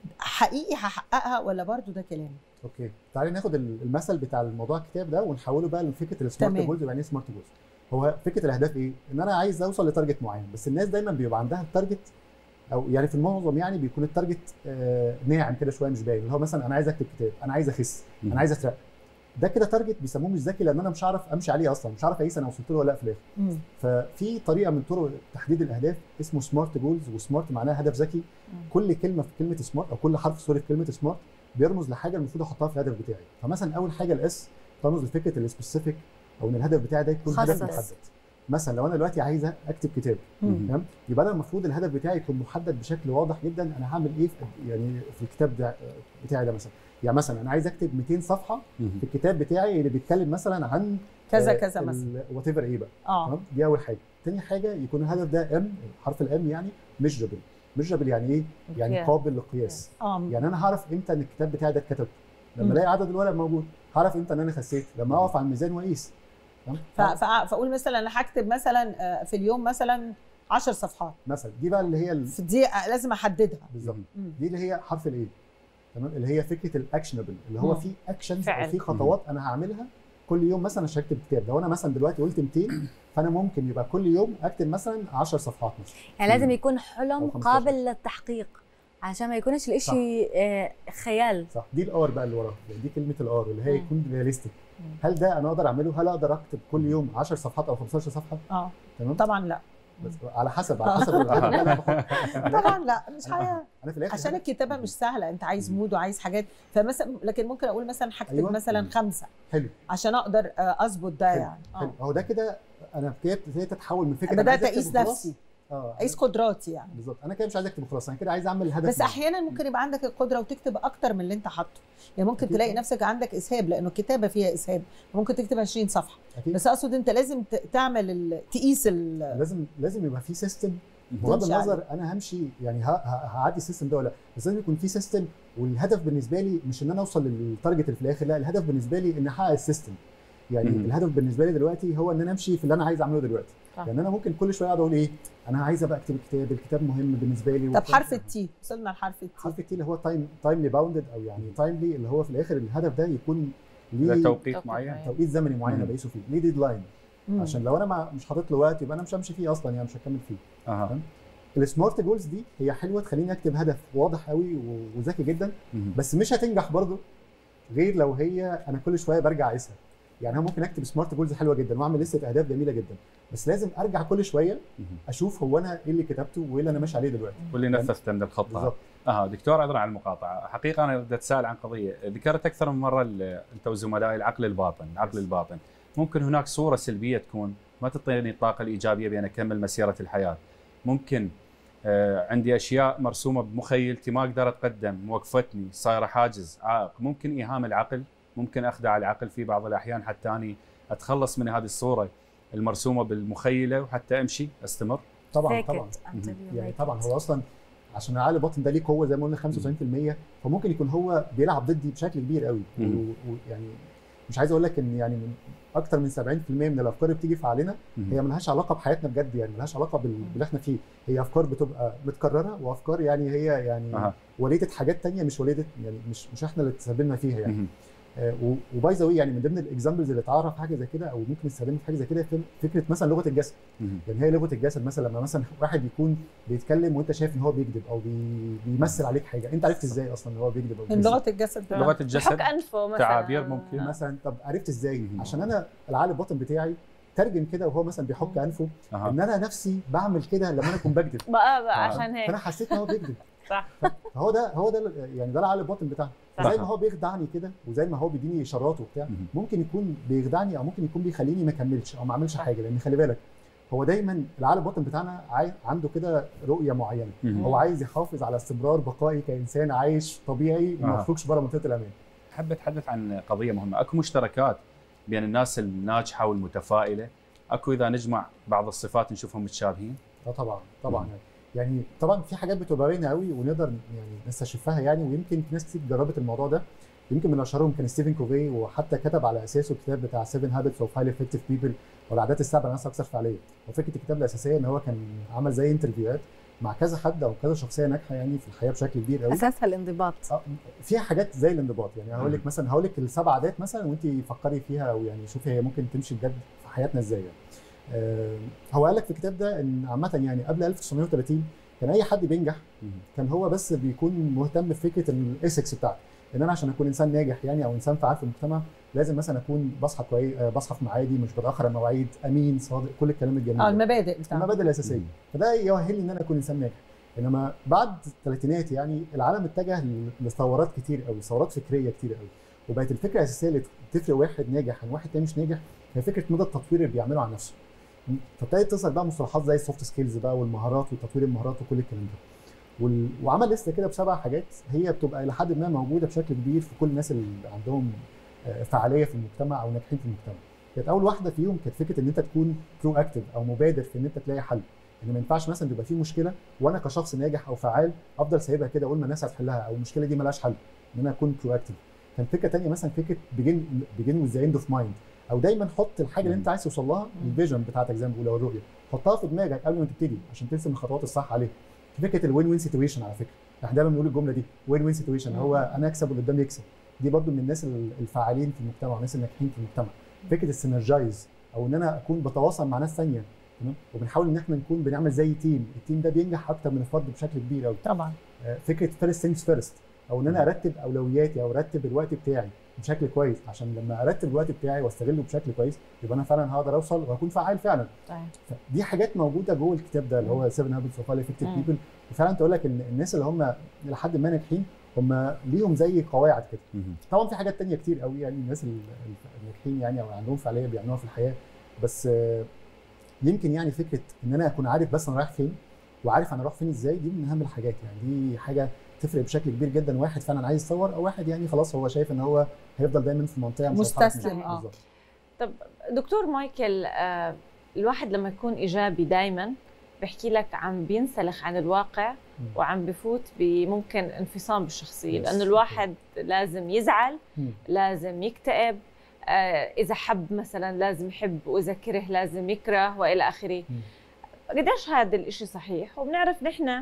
S1: حقيقي هحققها ولا برضو ده كلام
S23: اوكي تعالي ناخد ال- المثل بتاع الموضوع الكتاب ده ونحوله بقى لفكره السمارت
S1: تمام.
S23: جولز يعني ايه سمارت جولز هو فكره الاهداف ايه ان انا عايز اوصل لتارجت معين بس الناس دايما بيبقى عندها التارجت او يعني في المعظم يعني بيكون التارجت آه ناعم كده شويه مش باين اللي هو مثلا انا عايز اكتب كتاب انا عايز اخس انا عايز اترقى ده كده تارجت بيسموه مش ذكي لان انا مش هعرف امشي عليه اصلا مش هعرف اقيس انا وصلت له ولا لا في الاخر
S1: مم.
S23: ففي طريقه من طرق تحديد الاهداف اسمه سمارت جولز وسمارت معناها هدف ذكي كل كلمه في كلمه سمارت او كل حرف سوري في كلمه سمارت بيرمز لحاجه المفروض احطها في الهدف بتاعي فمثلا اول حاجه الاس ترمز لفكره السبيسيفيك او ان الهدف بتاعي ده يكون هدف
S3: مخصص.
S23: محدد مثلا لو انا دلوقتي عايزه اكتب كتاب
S1: مم.
S23: تمام يبقى انا المفروض الهدف بتاعي يكون محدد بشكل واضح جدا انا هعمل ايه في يعني في الكتاب ده بتاعي ده مثلا يعني مثلا انا عايز اكتب 200 صفحه في الكتاب بتاعي اللي بيتكلم مثلا عن
S1: كذا كذا مثلا
S23: وات ايفر ايه بقى
S1: اه
S23: تمام دي اول حاجه تاني حاجه يكون الهدف ده ام حرف الام يعني ميجربل ميجربل يعني ايه يعني
S1: أوكي.
S23: قابل للقياس
S1: اه
S23: يعني انا هعرف امتى ان الكتاب بتاعي ده اتكتب
S1: مم.
S23: لما الاقي عدد الورق موجود هعرف امتى ان انا خسيت لما اقف على الميزان واقيس تمام
S1: ف- ف- فاقول مثلا انا هكتب مثلا آه، في اليوم مثلا 10 صفحات
S23: مثلا دي بقى اللي هي ال-
S1: دي لازم احددها
S23: بالظبط
S1: مم.
S23: دي اللي هي حرف الايه تمام اللي هي فكره الاكشنبل اللي هو
S1: مم.
S23: في اكشنز او
S1: فعل.
S23: في خطوات انا هعملها كل يوم مثلا عشان اكتب كتاب لو انا مثلا دلوقتي قلت 200 فانا ممكن يبقى كل يوم اكتب مثلا 10 صفحات مثلا
S3: يعني لازم يكون حلم
S23: أو 15.
S3: قابل للتحقيق عشان ما يكونش الاشي آه، خيال
S23: صح دي الار بقى اللي وراها يعني دي كلمه الار اللي هي
S3: مم.
S23: يكون رياليستيك هل ده انا اقدر اعمله هل اقدر اكتب كل يوم 10 صفحات او 15 صفحه
S1: اه
S23: تمام
S1: طبعا لا
S23: بس على حسب على حسب الهدف اللي أنا بحطه.
S1: طبعا لا مش حاجه
S23: انا في الاخر
S1: عشان
S23: هدف-
S1: الكتابه مش سهله انت عايز مود وعايز حاجات فمثلا لكن ممكن اقول مثلا هكتب
S23: أيوة.
S1: مثلا خمسه
S23: حلو
S1: عشان اقدر آه، اظبط ده
S23: حلو.
S1: يعني
S23: حلو
S1: اه
S23: اهو ده كده انا كده ابتديت اتحول من فكره أنا
S1: بدات
S23: عايز أكتب
S1: اقيس
S23: وخلاص.
S1: نفسي
S23: اه
S1: اقيس قدراتي يعني
S23: بالظبط انا كده مش عايز اكتب وخلاص انا كده عايز اعمل هدف
S1: بس
S23: معين.
S1: احيانا ممكن يبقى عندك القدره وتكتب اكتر من اللي انت حاطه يعني ممكن
S23: أكيد
S1: تلاقي
S23: طبعاً.
S1: نفسك عندك اسهاب لانه الكتابه فيها اسهاب ممكن تكتب 20 صفحه
S23: أكيد.
S1: بس اقصد انت لازم ت- تعمل ال- تقيس ال-
S23: لازم لازم يبقى في سيستم بغض
S1: تمشي
S23: النظر
S1: عليه.
S23: انا همشي يعني ه- ه- هعدي السيستم ده ولا لا بس لازم يكون في سيستم والهدف بالنسبه لي مش ان انا اوصل للتارجت اللي في الاخر لا الهدف بالنسبه لي ان احقق السيستم يعني
S2: مم.
S23: الهدف بالنسبه لي دلوقتي هو ان انا امشي في اللي انا عايز اعمله دلوقتي
S1: صح.
S23: يعني انا ممكن كل شويه اقعد اقول ايه انا عايز ابقى اكتب كتاب الكتاب مهم بالنسبه لي
S1: طب
S23: وبتاع.
S1: حرف التي وصلنا لحرف التي
S23: حرف التي اللي هو تايم تايملي باوندد او يعني تايملي اللي هو في الاخر الهدف ده يكون
S2: له
S23: ليه
S2: توقيت معين
S23: توقيت زمني معين
S2: مم.
S23: بقيسه فيه ليه ديدلاين
S1: مم.
S23: عشان لو انا ما مش حاطط له وقت يبقى انا مش همشي فيه اصلا يعني مش هكمل فيه
S2: اها
S23: تمام السمارت جولز دي هي حلوه تخليني اكتب هدف واضح قوي و- وذكي جدا
S2: مم.
S23: بس مش هتنجح برضه غير لو هي انا كل شويه برجع اقيسها يعني انا ممكن اكتب سمارت جولز حلوه جدا واعمل لسته اهداف جميله جدا بس لازم ارجع كل شويه اشوف هو انا ايه اللي كتبته وايه اللي انا ماشي عليه دلوقتي
S2: واللي نفذته من الخطه
S23: بالظبط
S2: اه دكتور عذرا على المقاطعه، حقيقه انا بدي اتساءل عن قضيه، ذكرت اكثر من مره ال- انت وزملائي العقل الباطن، العقل الباطن، ممكن هناك صوره سلبيه تكون ما تعطيني الطاقه الايجابيه بان اكمل مسيره الحياه. ممكن آه عندي اشياء مرسومه بمخيلتي ما اقدر اتقدم، موقفتني، صايره حاجز، عائق، ممكن ايهام العقل، ممكن اخدع العقل في بعض الاحيان حتى اني اتخلص من هذه الصوره المرسومه بالمخيله وحتى امشي استمر.
S23: طبعا
S2: Fake
S23: طبعا
S2: it until you
S23: يعني
S2: make
S23: طبعا
S2: it.
S23: هو اصلا عشان العقل الباطن ده ليه قوه زي ما قلنا 95% فممكن يكون هو بيلعب ضدي بشكل كبير قوي
S2: مم.
S23: ويعني مش عايز اقول لك ان يعني من اكتر من 70% من الافكار اللي بتيجي في عقلنا
S2: مم.
S23: هي ملهاش علاقه بحياتنا بجد يعني ملهاش علاقه بال- باللي احنا فيه هي افكار بتبقى متكرره وافكار يعني هي يعني
S2: أها.
S23: وليده حاجات تانية مش وليده يعني مش مش احنا اللي تسببنا فيها يعني
S2: مهم.
S23: وباي ذا يعني من ضمن الاكزامبلز اللي اتعرف حاجه زي كده او ممكن نستخدمها في حاجه زي كده في فكره مثلا لغه الجسد
S2: مهم.
S23: يعني هي لغه الجسد مثلا لما مثلا واحد يكون بيتكلم وانت شايف ان هو بيكذب او بي... بيمثل عليك حاجه انت عرفت ازاي اصلا ان هو بيكذب او
S1: من
S23: بيمثل؟
S1: لغه الجسد ده.
S2: لغه الجسد
S4: بحك أنفه مثلاً.
S2: تعابير ممكن
S23: مثلا طب عرفت ازاي عشان انا العقل الباطن بتاعي ترجم كده وهو مثلا بيحك انفه
S2: أها.
S23: ان انا نفسي بعمل كده لما انا اكون بكذب
S4: بقى بقى عشان هيك
S23: فانا حسيت ان هو بيكذب
S4: صح
S23: فهو ده هو ده يعني ده العقل الباطن بتاعنا
S4: صح.
S23: زي ما هو بيخدعني كده وزي ما هو بيديني اشارات وبتاع ممكن يكون بيخدعني او ممكن يكون بيخليني ما اكملش او ما اعملش حاجه لان خلي بالك هو دايما العقل الباطن بتاعنا عاي... عنده كده رؤيه معينه
S2: مم.
S23: هو عايز يحافظ على استمرار بقائي كانسان عايش طبيعي وما
S2: آه.
S23: يخرجش بره منطقه الامان
S2: حاب اتحدث عن قضيه مهمه، اكو مشتركات بين الناس الناجحه والمتفائله، اكو اذا نجمع بعض الصفات نشوفهم متشابهين؟
S23: اه طبعا طبعا يعني طبعا في حاجات بتبقى باينه قوي ونقدر يعني نستشفها يعني ويمكن في ناس كتير جربت الموضوع ده يمكن من اشهرهم كان ستيفن كوفي وحتى كتب على اساسه الكتاب بتاع 7 هابتس اوف هايلي افكتيف بيبل والعادات السبع للناس اكثر فعاليه وفكره الكتاب الاساسيه ان هو كان عمل زي انترفيوهات مع كذا حد او كذا شخصيه ناجحه يعني في الحياه بشكل كبير قوي
S3: اساسها الانضباط
S23: فيها حاجات زي الانضباط يعني هقول لك
S2: مم.
S23: مثلا هقول لك السبع عادات مثلا وانت فكري فيها او يعني شوفي هي ممكن تمشي بجد في حياتنا ازاي يعني. آه، هو قال لك في الكتاب ده ان عامه يعني قبل 1930 كان اي حد بينجح كان هو بس بيكون مهتم بفكره الايثكس بتاعته ان انا عشان اكون انسان ناجح يعني او انسان فعال في المجتمع لازم مثلا اكون بصحى كويس آه، بصحى في ميعادي مش بتاخر عن مواعيد امين صادق كل الكلام الجميل
S1: اه
S23: ده.
S1: المبادئ بتاعته
S23: المبادئ الاساسيه فده يؤهلني ان انا اكون انسان ناجح انما بعد الثلاثينات يعني العالم اتجه ل- لثورات كتير قوي ثورات فكريه كتير قوي وبقت الفكره الاساسيه اللي تفرق واحد ناجح عن واحد تاني مش ناجح هي فكره مدى التطوير اللي بيعمله عن نفسه فابتدت تظهر بقى مصطلحات زي السوفت سكيلز بقى والمهارات وتطوير المهارات وكل الكلام ده وال... وعمل لسته كده بسبع حاجات هي بتبقى الى حد ما موجوده بشكل كبير في كل الناس اللي عندهم آه، فعاليه في المجتمع او ناجحين في المجتمع كانت اول واحده فيهم كانت فكره ان انت تكون برو اكتف او مبادر في ان انت تلاقي حل ان ما ينفعش مثلا تبقى في مشكله وانا كشخص ناجح او فعال افضل سايبها كده اقول ما الناس هتحلها او المشكله دي ملهاش حل ان انا اكون برو اكتف كان فكره تانية مثلا فكره بيجن بيجن وذ اند اوف مايند او دايما حط الحاجه اللي انت عايز توصل لها الفيجن بتاعتك زي ما بيقولوا او الرؤيه حطها في دماغك قبل ما تبتدي عشان ترسم الخطوات الصح عليها في فكره الوين وين سيتويشن على فكره احنا دايما بنقول الجمله دي وين وين سيتويشن هو انا اكسب واللي قدامي يكسب دي برضو من الناس الفعالين في المجتمع والناس الناجحين في المجتمع فكره السينرجايز او ان انا اكون بتواصل مع ناس ثانيه تمام وبنحاول ان احنا نكون بنعمل زي تيم التيم ده بينجح اكتر من الفرد بشكل كبير قوي
S1: طبعا
S23: فكره فيرست ثينجز فيرست او ان انا ارتب اولوياتي او ارتب الوقت بتاعي بشكل كويس عشان لما ارتب الوقت بتاعي واستغله بشكل كويس يبقى انا فعلا هقدر اوصل وهكون فعال فعلا
S3: صحيح
S23: دي حاجات موجوده جوه الكتاب ده اللي هو 7 هابتس اوف هايلي افكتيف
S3: مم.
S23: بيبل وفعلا تقول لك ان الناس اللي هم لحد ما ناجحين هم ليهم زي قواعد كده طبعا في حاجات تانية كتير قوي يعني الناس ال- ال- الناجحين يعني او عندهم فعاليه بيعملوها في الحياه بس آه، يمكن يعني فكره ان انا اكون عارف بس انا رايح فين وعارف انا رايح فين ازاي دي من اهم الحاجات يعني دي حاجه تفرق بشكل كبير جدا واحد فعلا عايز يتصور او واحد يعني خلاص هو شايف ان هو هيفضل دايما في منطقه مش هيتحرك
S1: مستسلم،
S23: منها.
S1: آه.
S23: بالظبط.
S4: طب دكتور مايكل آه، الواحد لما يكون ايجابي دائما بحكي لك عم بينسلخ عن الواقع وعم بفوت بممكن انفصام بالشخصيه
S5: Yes.
S4: لانه الواحد لازم يزعل
S23: مم.
S4: لازم يكتئب آه، اذا حب مثلا لازم يحب واذا كره لازم يكره والى اخره قديش هذا الاشي صحيح وبنعرف نحن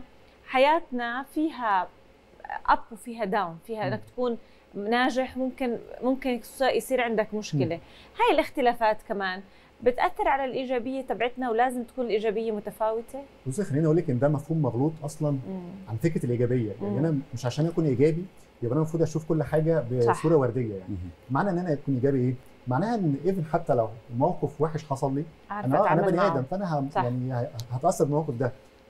S4: حياتنا فيها اب وفيها داون فيها انك تكون ناجح ممكن ممكن يصير عندك مشكله هاي الاختلافات كمان بتاثر على الايجابيه تبعتنا ولازم تكون الايجابيه متفاوته
S23: بصي خليني اقول لك ان ده مفهوم مغلوط اصلا عن فكره الايجابيه يعني
S4: مم.
S23: انا مش عشان اكون ايجابي يبقى انا المفروض اشوف كل حاجه
S4: صح.
S23: بصوره ورديه يعني معنى ان انا اكون ايجابي ايه؟ معناها ان ايفن حتى لو موقف وحش حصل لي
S4: عارفة
S23: انا انا
S4: أتعامل
S23: بني
S4: معه.
S23: ادم فانا هم
S4: صح.
S23: يعني ه- هتاثر بالموقف ده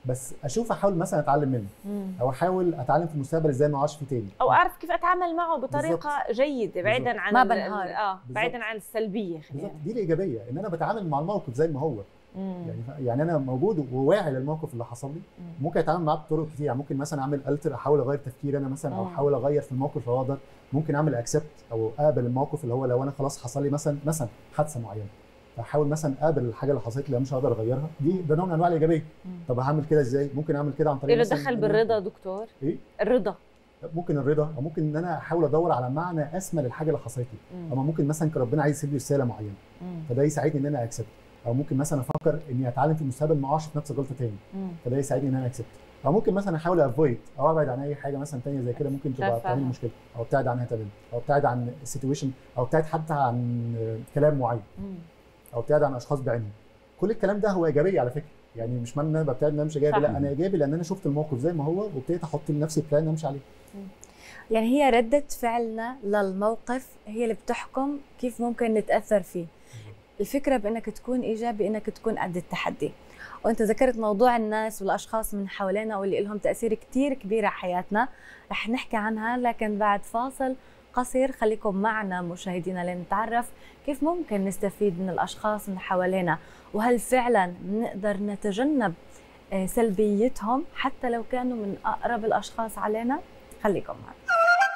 S23: بس اشوف احاول مثلا اتعلم منه
S4: مم.
S23: او احاول اتعلم في المستقبل ازاي ما اقعش فيه تاني
S4: او اعرف كيف اتعامل معه بطريقه جيده بعيدا
S23: بالظبط.
S4: عن
S3: ما
S4: ال-
S3: بنهار.
S4: اه بعيدا عن السلبيه خلينا
S23: بالظبط دي الايجابيه ان انا بتعامل مع الموقف زي ما هو
S4: مم.
S23: يعني يعني انا موجود وواعي للموقف اللي حصل لي ممكن اتعامل معاه بطرق كتير يعني ممكن مثلا اعمل التر احاول اغير تفكيري انا مثلا او
S4: مم.
S23: احاول اغير في الموقف لو اقدر ممكن اعمل اكسبت او اقبل الموقف اللي هو لو انا خلاص حصل لي مثلا مثلا حادثه معينه فاحاول مثلا اقبل الحاجه اللي حصلت لي أنا مش هقدر اغيرها دي ده نوع من انواع الايجابيه طب هعمل كده ازاي ممكن اعمل كده عن طريق
S4: ايه اللي
S23: مثلاً
S4: دخل
S23: إن أنا-
S4: بالرضا دكتور
S23: ايه
S4: الرضا
S23: ممكن الرضا او ممكن ان انا احاول ادور على معنى اسمى للحاجه اللي حصلت لي
S4: مم.
S23: اما ممكن مثلا كان ربنا عايز يسيب لي رساله معينه
S4: مم.
S23: فده يساعدني ان انا اكسبت او ممكن مثلا افكر اني اتعلم في المستقبل ما اقعش في نفس الغلطه تاني
S4: مم.
S23: فده يساعدني ان انا اكسبت او ممكن مثلا احاول افويد او ابعد عن اي حاجه مثلا تانية زي كده ممكن تبقى
S4: شايفة.
S23: تعمل مشكله او ابتعد عنها تماما او ابتعد عن سيتويشن او ابتعد حتى عن كلام معين
S4: مم.
S23: او ابتعد عن اشخاص بعينهم كل الكلام ده هو ايجابيه على فكره يعني مش معنى ان انا ببتعد ان انا مش ايجابي
S3: صح.
S23: لا انا ايجابي لان انا شفت الموقف زي ما هو وابتديت احط لنفسي بلان امشي عليه
S3: يعني هي ردة فعلنا للموقف هي اللي بتحكم كيف ممكن نتأثر فيه الفكرة بأنك تكون إيجابي أنك تكون قد التحدي وانت ذكرت موضوع الناس والاشخاص من حوالينا واللي لهم تاثير كتير كبير على حياتنا رح نحكي عنها لكن بعد فاصل قصير خليكم معنا مشاهدينا لنتعرف كيف ممكن نستفيد من الاشخاص من حوالينا وهل فعلا نقدر نتجنب آه، سلبيتهم حتى لو كانوا من اقرب الاشخاص علينا خليكم معنا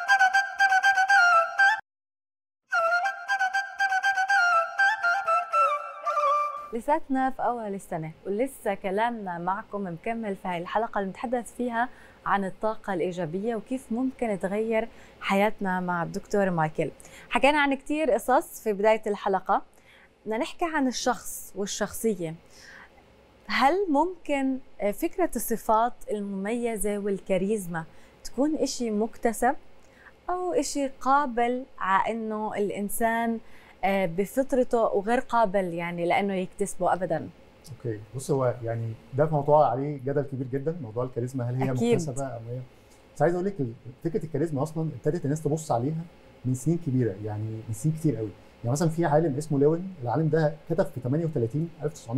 S3: لساتنا في أول السنة ولسه كلامنا معكم مكمل في هاي الحلقة اللي بنتحدث فيها عن الطاقة الإيجابية وكيف ممكن تغير حياتنا مع الدكتور مايكل حكينا عن كتير قصص في بداية الحلقة بدنا نحكي عن الشخص والشخصية هل ممكن فكرة الصفات المميزة والكاريزما تكون إشي مكتسب أو إشي قابل على إنه الإنسان آه، بفطرته وغير قابل يعني لانه يكتسبه ابدا
S23: اوكي بص هو يعني ده في موضوع عليه جدل كبير جدا موضوع الكاريزما هل هي
S3: أكيد.
S23: مكتسبه ام هي بس عايز اقول لك فكره الكاريزما اصلا ابتدت الناس تبص عليها من سنين كبيره يعني من سنين كتير قوي يعني مثلا في عالم اسمه لوين العالم ده كتب في 38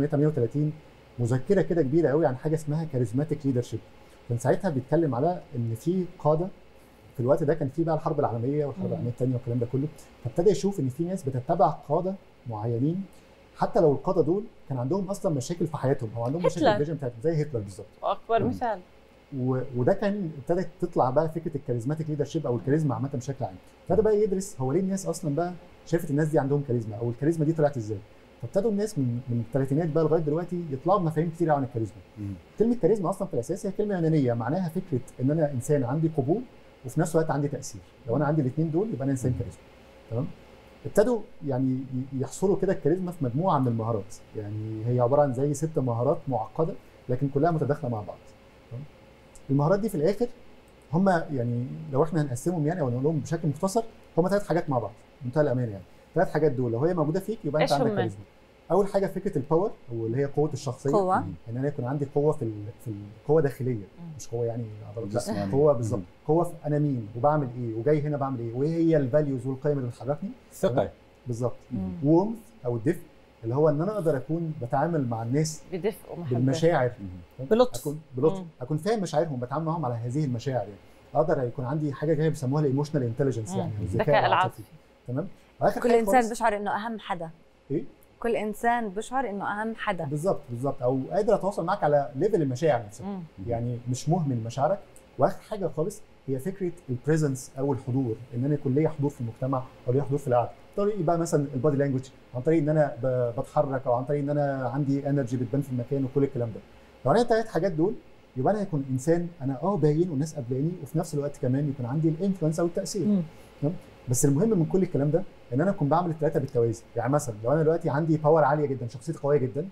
S23: 1938 مذكره كده كبيره قوي عن حاجه اسمها كاريزماتيك ليدرشيب كان ساعتها بيتكلم على ان في قاده في الوقت ده كان في بقى الحرب العالميه والحرب
S4: مم.
S23: العالميه الثانيه والكلام ده كله فابتدى يشوف ان في ناس بتتبع قاده معينين حتى لو القاده دول كان عندهم اصلا مشاكل في حياتهم او عندهم مشاكل في
S4: هتلر.
S23: الفيجن بتاعتهم زي هتلر بالظبط
S4: واكبر
S23: مم.
S4: مثال
S23: و... وده كان ابتدت تطلع بقى فكره الكاريزماتيك ليدرشيب او الكاريزما عامه بشكل عام ابتدى بقى يدرس هو ليه الناس اصلا بقى شافت الناس دي عندهم كاريزما او الكاريزما دي طلعت ازاي فابتدوا الناس من من الثلاثينات بقى لغايه دلوقتي يطلعوا بمفاهيم كتير عن الكاريزما كلمه كاريزما اصلا في الاساس هي كلمه يونانيه معناها فكره ان انا انسان عندي قبول وفي نفس الوقت عندي تاثير لو انا عندي الاثنين دول يبقى انا انسان كاريزما تمام ابتدوا يعني ي- يحصروا كده الكاريزما في مجموعه من المهارات يعني هي عباره عن زي ست مهارات معقده لكن كلها متداخله مع بعض تمام؟ المهارات دي في الاخر هم يعني لو احنا هنقسمهم يعني او نقولهم بشكل مختصر هم ثلاث حاجات مع بعض بمنتهى الامانه يعني ثلاث حاجات دول لو هي موجوده فيك يبقى انت
S4: إيش
S23: عندك
S4: هم؟
S23: كاريزما اول حاجه فكره الباور او اللي هي قوه الشخصيه
S3: قوة.
S23: ان انا يكون عندي قوه في ال- في ال- قوه داخليه مش قوه يعني عضلات لا
S2: جسمانية.
S23: قوه بالظبط قوه في انا مين وبعمل ايه وجاي هنا بعمل ايه وايه هي الفاليوز والقيم اللي بتحركني
S2: ثقة.
S23: تمام؟ بالظبط
S4: مم.
S23: وومث او الدفء اللي هو ان انا اقدر اكون بتعامل مع الناس
S4: بدفء ومحبه
S23: بالمشاعر
S1: بلطف.
S23: اكون بلطف
S4: مم.
S23: اكون فاهم مشاعرهم بتعامل معاهم على هذه المشاعر يعني اقدر يكون عندي حاجه كده بيسموها الايموشنال انتليجنس
S4: مم.
S23: يعني أو
S4: الذكاء العاطفي.
S23: تمام واخر
S3: كل
S23: حاجة
S3: انسان
S23: خالص-
S3: بيشعر انه اهم حدا
S23: ايه
S3: كل انسان بيشعر انه اهم حدا
S23: بالظبط بالظبط او قادر اتواصل معاك على ليفل المشاعر نفسها
S3: مم.
S23: يعني مش مهمل مشاعرك واخر حاجه خالص هي فكره البريزنس او الحضور ان انا يكون ليا حضور في المجتمع او ليا حضور في القعده طريق بقى مثلا البادي لانجوج عن طريق ان انا ب- بتحرك او عن طريق ان انا عندي انرجي بتبان في المكان وكل الكلام ده لو انا الثلاث حاجات دول يبقى انا هيكون انسان انا اه باين والناس قبلاني وفي نفس الوقت كمان يكون عندي الانفلونس او التاثير
S1: مم.
S23: تمام بس المهم من كل الكلام ده ان انا اكون بعمل الثلاثه بالتوازي يعني مثلا لو انا دلوقتي عندي باور عاليه جدا شخصيتي قويه جدا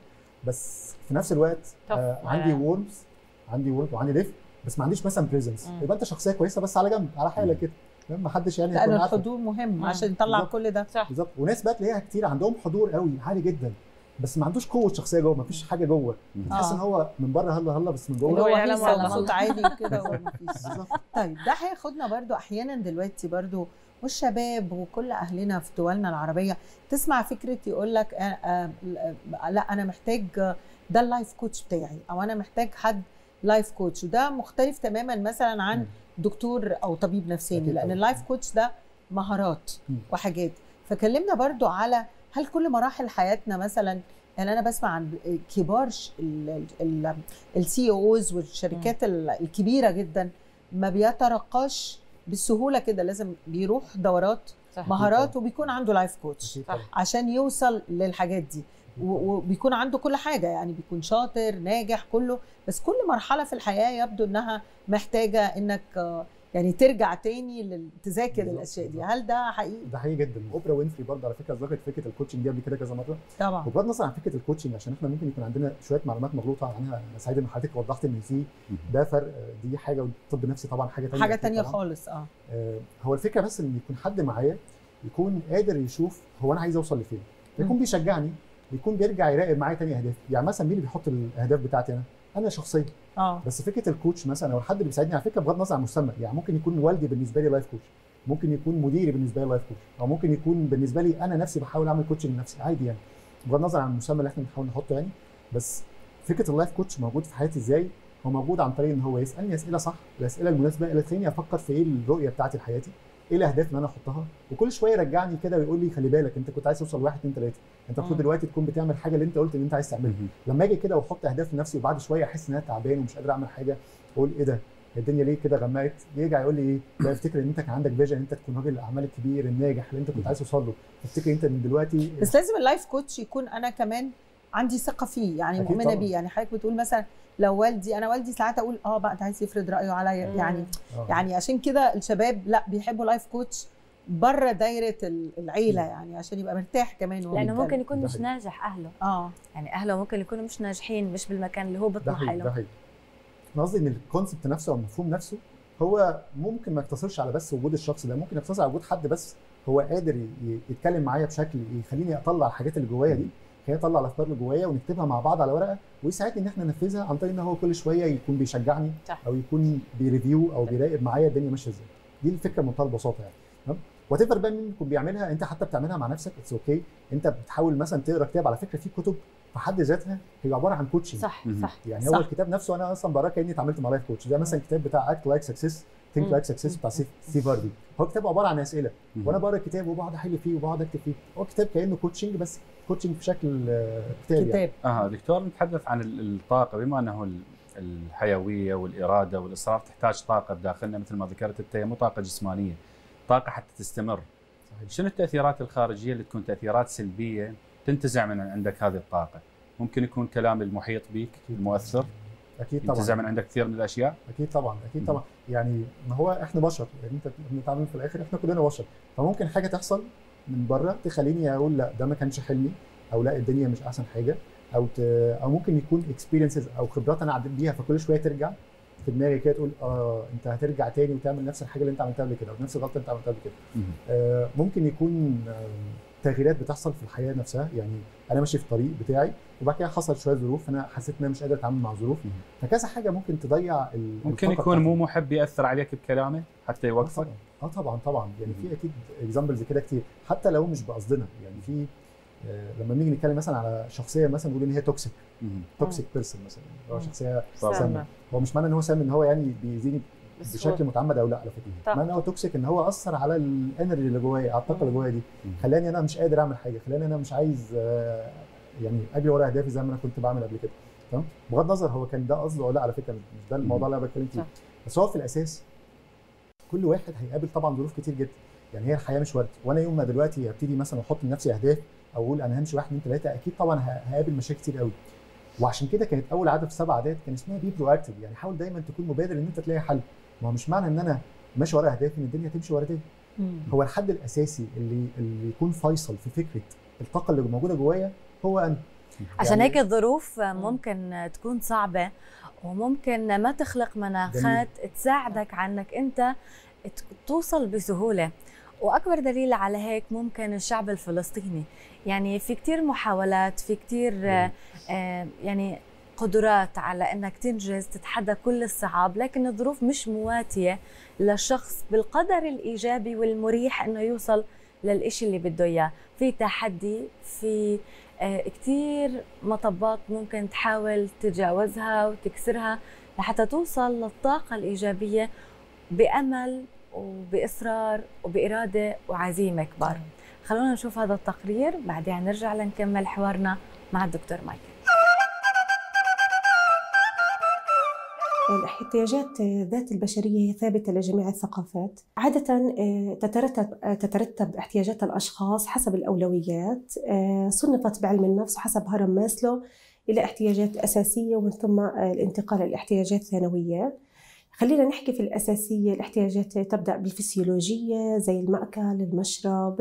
S23: بس في نفس الوقت آه عندي
S4: آه.
S23: وورمز عندي وورمز وعندي ليف بس ما عنديش مثلا بريزنس
S4: مم.
S23: يبقى انت شخصيه كويسه بس على جنب على حالك كده تمام ما حدش يعني
S1: لان
S23: هيكون عارفك.
S1: الحضور مهم
S4: مم.
S1: عشان يطلع
S23: بالظبط.
S1: كل ده
S4: صح
S23: بالظبط وناس بقى تلاقيها كتير عندهم حضور قوي عالي جدا بس ما عندوش قوه شخصيه جوه ما فيش حاجه جوه تحس
S1: آه.
S23: ان هو من بره هلا هلا بس من
S1: اللي
S23: جوه
S1: هو
S4: يعلم
S1: هيصة
S4: الله.
S1: صوت عالي وكده ومفيش
S23: بالظبط
S1: طيب ده هياخدنا برضو احيانا دلوقتي برضو والشباب وكل اهلنا في دولنا العربيه تسمع فكره يقول لك آه آه لا انا محتاج آه، ده اللايف كوتش بتاعي او انا محتاج حد لايف كوتش وده مختلف تماما مثلا عن دكتور او طبيب نفساني
S23: أكيد
S1: لان
S23: طبعاً.
S1: اللايف كوتش ده مهارات
S23: مم.
S1: وحاجات فكلمنا برضو على هل كل مراحل حياتنا مثلا يعني انا بسمع عن كبار السي اوز والشركات ال- الكبيره جدا ما بيترقاش بالسهوله كده لازم بيروح دورات
S4: صح.
S1: مهارات وبيكون عنده لايف كوتش
S23: أكيد طبعاً.
S1: عشان يوصل للحاجات دي و- وبيكون عنده كل حاجه يعني بيكون شاطر ناجح كله بس كل مرحله في الحياه يبدو انها محتاجه انك آه، يعني ترجع تاني لل- تذاكر
S23: بالظبط،
S1: الاشياء دي هل ده حقيقي
S23: ده حقيقي جدا اوبرا وينفري برضه على فكره ذكرت فكره الكوتشنج دي قبل كده كذا مره
S1: طبعا
S23: وبغض النظر عن فكره الكوتشنج عشان احنا ممكن يكون عندنا شويه معلومات مغلوطه عنها انا سعيد ان حضرتك وضحت ان في ده فرق دي حاجه والطب النفسي طبعا حاجه ثانيه
S1: حاجه تانية خالص اه
S23: آه، هو الفكره بس ان يكون حد معايا يكون قادر يشوف هو انا عايز اوصل لفين يكون
S1: مم.
S23: بيشجعني يكون بيرجع يراقب معايا تاني اهداف يعني مثلا مين اللي بيحط الاهداف بتاعتي انا انا شخصيا
S1: اه
S23: بس فكره الكوتش مثلا او الحد اللي بيساعدني على فكره بغض النظر عن المسمى يعني ممكن يكون والدي بالنسبه لي لايف كوتش ممكن يكون مديري بالنسبه لي لايف كوتش او ممكن يكون بالنسبه لي انا نفسي بحاول اعمل كوتشنج لنفسي عادي يعني بغض النظر عن المسمى اللي احنا بنحاول نحطه يعني بس فكره اللايف كوتش موجود في حياتي ازاي هو موجود عن طريق ان هو يسالني اسئله صح الاسئله المناسبه اللي تخليني افكر في ايه الرؤيه بتاعتي لحياتي ايه الاهداف اللي انا احطها وكل شويه يرجعني كده ويقول لي خلي بالك انت كنت عايز توصل لواحد اتنين تلاته انت المفروض
S1: مم.
S23: دلوقتي تكون بتعمل حاجه اللي انت قلت ان انت عايز تعملها لما اجي كده واحط اهداف لنفسي وبعد شويه احس ان انا تعبان ومش قادر اعمل حاجه اقول ايه ده الدنيا ليه كده غمقت يرجع يقول لي ايه لا افتكر ان انت كان عندك فيجن انت تكون راجل الاعمال الكبير الناجح اللي انت كنت عايز توصل له افتكر انت من دلوقتي
S1: بس لازم اللايف كوتش يكون انا كمان عندي ثقه فيه يعني
S23: أكيد
S1: مؤمنه
S23: طبعاً.
S1: بيه يعني حضرتك بتقول مثلا لو والدي انا والدي ساعات اقول اه بقى ده عايز يفرض رايه عليا يعني
S23: آه.
S1: يعني عشان كده الشباب لا بيحبوا لايف كوتش بره دايره ال- العيله يعني عشان يبقى مرتاح كمان وهو
S3: لانه
S1: بيتكلم.
S3: ممكن يكون
S23: ده
S3: مش
S23: حقيقي.
S3: ناجح اهله
S1: اه
S3: يعني اهله ممكن يكونوا مش ناجحين مش بالمكان اللي هو
S23: ده
S3: بيطمح
S23: حقيقي ده
S3: له
S23: حقيقي انا قصدي ان الكونسبت نفسه او المفهوم نفسه هو ممكن ما يقتصرش على بس وجود الشخص ده ممكن يقتصر على وجود حد بس هو قادر ي- يتكلم معايا بشكل يخليني اطلع الحاجات اللي جوايا دي خليني اطلع الافكار اللي جوايا ونكتبها مع بعض على ورقه ويساعدني ان احنا ننفذها عن طريق ان هو كل شويه يكون بيشجعني
S4: صح.
S23: او يكون بيريفيو او بيراقب معايا الدنيا ماشيه ازاي دي الفكره بمنتهى البساطه يعني تمام وات ايفر بقى مين يكون بيعملها انت حتى بتعملها مع نفسك اتس اوكي okay. انت بتحاول مثلا تقرا كتاب على فكره في كتب في حد ذاتها هي عباره عن كوتشنج
S4: صح صح
S23: يعني
S4: صح.
S23: هو الكتاب نفسه انا اصلا بقراه كاني اتعاملت مع لايف كوتش زي مثلا الكتاب بتاع اكت لايك سكسس ثينك
S4: مم.
S23: لايك سكسس بتاع ستيف ستيف هارفي هو كتاب عباره عن اسئله
S2: مم.
S23: وانا بقرا الكتاب وبقعد احل فيه وبقعد اكتب فيه هو كتاب كانه كوتشنج بس كوتشنج في شكل آه، كتاب يعني
S1: كتاب
S2: اه دكتور نتحدث عن ال- الطاقه بما انه ال- الحيويه والاراده والاصرار تحتاج طاقه بداخلنا مثل ما ذكرت انت هي مو طاقه جسمانيه طاقه حتى تستمر
S23: صحيح.
S2: شنو التاثيرات الخارجيه اللي تكون تاثيرات سلبيه تنتزع من عندك هذه الطاقه ممكن يكون كلام المحيط بك المؤثر
S23: اكيد طبعا
S2: ينتزع من عندك كثير من الاشياء
S23: اكيد طبعا اكيد طبعا يعني ما هو احنا بشر يعني انت بنتعامل في الاخر احنا كلنا بشر فممكن حاجه تحصل من بره تخليني اقول لا ده ما كانش حلمي او لا الدنيا مش احسن حاجه او ت... او ممكن يكون اكسبيرينسز او خبرات انا عديت بيها فكل شويه ترجع في دماغي كده تقول اه انت هترجع تاني وتعمل نفس الحاجه اللي انت عملتها قبل كده او نفس الغلطه اللي انت عملتها قبل كده آه ممكن يكون آه تغييرات بتحصل في الحياه نفسها يعني انا ماشي في الطريق بتاعي وبعد كده حصل شويه ظروف انا حسيت ان انا مش قادر اتعامل مع الظروف فكذا حاجه ممكن تضيع ال-
S2: ممكن
S23: الطاقة
S2: يكون مو
S23: بتاعتي.
S2: محب ياثر عليك بكلامه حتى
S23: اه
S2: يوقفك
S23: طبعا اه طبعا طبعا يعني في اكيد اكزامبلز كده كتير حتى لو مش بقصدنا يعني في آه، لما بنيجي نتكلم مثلا على شخصيه مثلا نقول ان هي توكسيك
S2: مهم.
S23: توكسيك بيرسون مثلا هو
S4: مم.
S23: شخصيه
S2: طبعاً.
S23: سامه هو مش معنى ان هو سام ان هو يعني بيأذيني
S4: بس
S23: بشكل
S4: هو-
S23: متعمد او لا على فكره
S4: طبعاً.
S23: معنى ان هو توكسيك ان هو اثر على الانرجي اللي جوايا على الطاقه اللي جوايا دي خلاني انا مش قادر اعمل حاجه خلاني انا مش عايز آه، يعني اجري ورا اهدافي زي ما انا كنت بعمل قبل كده تمام بغض النظر هو كان ده قصده ولا لا على فكره مش ده الموضوع اللي انا بتكلم فيه
S4: صح.
S23: بس هو في الاساس كل واحد هيقابل طبعا ظروف كتير جدا يعني هي الحياه مش ورد وانا يوم ما دلوقتي ابتدي مثلا احط لنفسي اهداف او اقول انا همشي واحد اثنين ثلاثه اكيد طبعا ه- هقابل مشاكل كتير قوي وعشان كده كانت اول عاده في سبع عادات كان اسمها بي برو اكتف يعني حاول دايما تكون مبادر ان انت تلاقي حل ما هو مش معنى ان انا ماشي ورا اهدافي ان الدنيا تمشي ورا اهدافي هو الحد الاساسي اللي اللي يكون فيصل في فكره الطاقه اللي موجوده جوايا هو انا
S3: عشان
S23: يعني-
S3: هيك الظروف ممكن تكون صعبة وممكن ما تخلق مناخات تساعدك على انك انت ت- توصل بسهولة واكبر دليل على هيك ممكن الشعب الفلسطيني يعني في كتير محاولات في كتير آه، آه، يعني قدرات على انك تنجز تتحدى كل الصعاب لكن الظروف مش مواتية للشخص بالقدر الايجابي والمريح انه يوصل للإشي اللي بده اياه في تحدي في آه، كتير مطبات ممكن تحاول تتجاوزها وتكسرها لحتى توصل للطاقة الإيجابية بأمل وبإصرار وبإرادة وعزيمة كبار خلونا نشوف هذا التقرير بعدين نرجع لنكمل حوارنا مع الدكتور مايكل
S5: الاحتياجات ذات البشرية هي ثابتة لجميع الثقافات عادة تترتب, تترتب احتياجات الأشخاص حسب الأولويات صنفت بعلم النفس حسب هرم ماسلو إلى احتياجات أساسية ومن ثم الانتقال إلى ثانوية خلينا نحكي في الأساسية الاحتياجات تبدأ بالفسيولوجية زي المأكل المشرب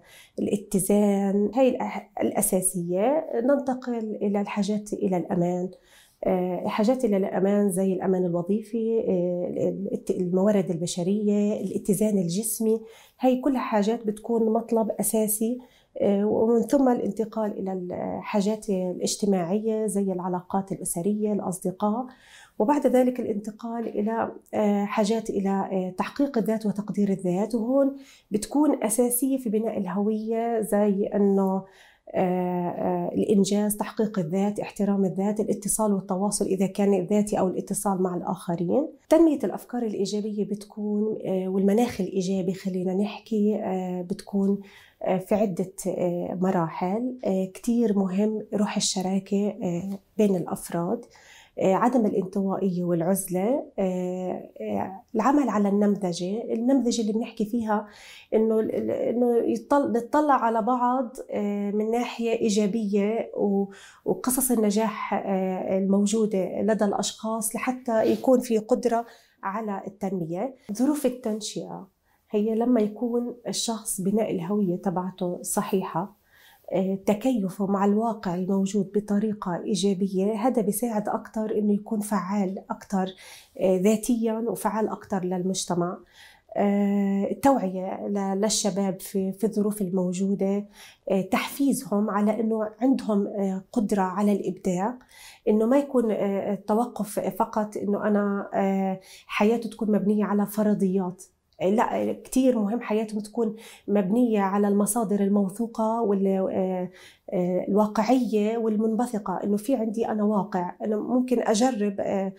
S5: الاتزان هاي الأساسية ننتقل إلى الحاجات إلى الأمان حاجات إلى الأمان زي الأمان الوظيفي الموارد البشرية الاتزان الجسمي هاي كلها حاجات بتكون مطلب أساسي ومن ثم الانتقال إلى الحاجات الاجتماعية زي العلاقات الأسرية الأصدقاء وبعد ذلك الانتقال إلى حاجات إلى تحقيق الذات وتقدير الذات وهون بتكون أساسية في بناء الهوية زي أنه الإنجاز تحقيق الذات احترام الذات الاتصال والتواصل إذا كان ذاتي أو الاتصال مع الآخرين تنمية الأفكار الإيجابية بتكون والمناخ الإيجابي خلينا نحكي بتكون في عدة مراحل كتير مهم روح الشراكة بين الأفراد عدم الانطوائية والعزلة العمل على النمذجة النمذجة اللي بنحكي فيها إنه إنه نطلع على بعض من ناحية إيجابية وقصص النجاح الموجودة لدى الأشخاص لحتى يكون في قدرة على التنمية ظروف التنشئة هي لما يكون الشخص بناء الهوية تبعته صحيحة تكيفه مع الواقع الموجود بطريقة إيجابية هذا بيساعد أكثر إنه يكون فعال أكثر ذاتيا وفعال أكثر للمجتمع التوعية للشباب في في الظروف الموجودة تحفيزهم على انه عندهم قدرة على الابداع انه ما يكون التوقف فقط انه انا حياته تكون مبنية على فرضيات لا كثير مهم حياتهم تكون مبنية على المصادر الموثوقة والواقعية والمنبثقة إنه في عندي أنا واقع أنا ممكن أجرب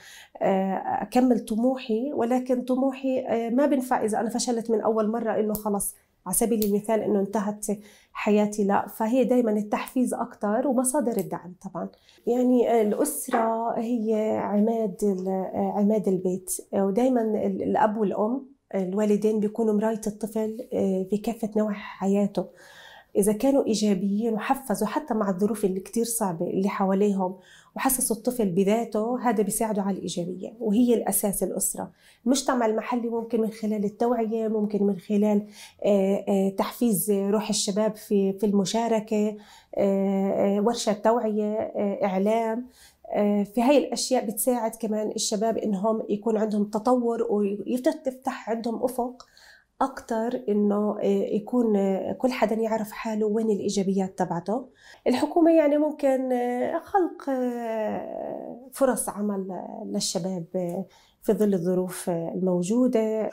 S5: أكمل طموحي ولكن طموحي ما بنفع إذا أنا فشلت من أول مرة إنه خلص على سبيل المثال إنه انتهت حياتي لا فهي دائما التحفيز أكثر ومصادر الدعم طبعا يعني الأسرة هي عماد عماد البيت ودائما الأب والأم الوالدين بيكونوا مراية الطفل في كافة نواحي حياته إذا كانوا إيجابيين وحفزوا حتى مع الظروف اللي كتير صعبة اللي حواليهم وحسسوا الطفل بذاته هذا بيساعده على الإيجابية وهي الأساس الأسرة المجتمع المحلي ممكن من خلال التوعية ممكن من خلال تحفيز روح الشباب في في المشاركة ورشة توعية إعلام في هاي الاشياء بتساعد كمان الشباب انهم يكون عندهم تطور ويفتح عندهم افق اكثر انه يكون كل حدا يعرف حاله وين الايجابيات تبعته الحكومه يعني ممكن خلق فرص عمل للشباب في ظل الظروف الموجوده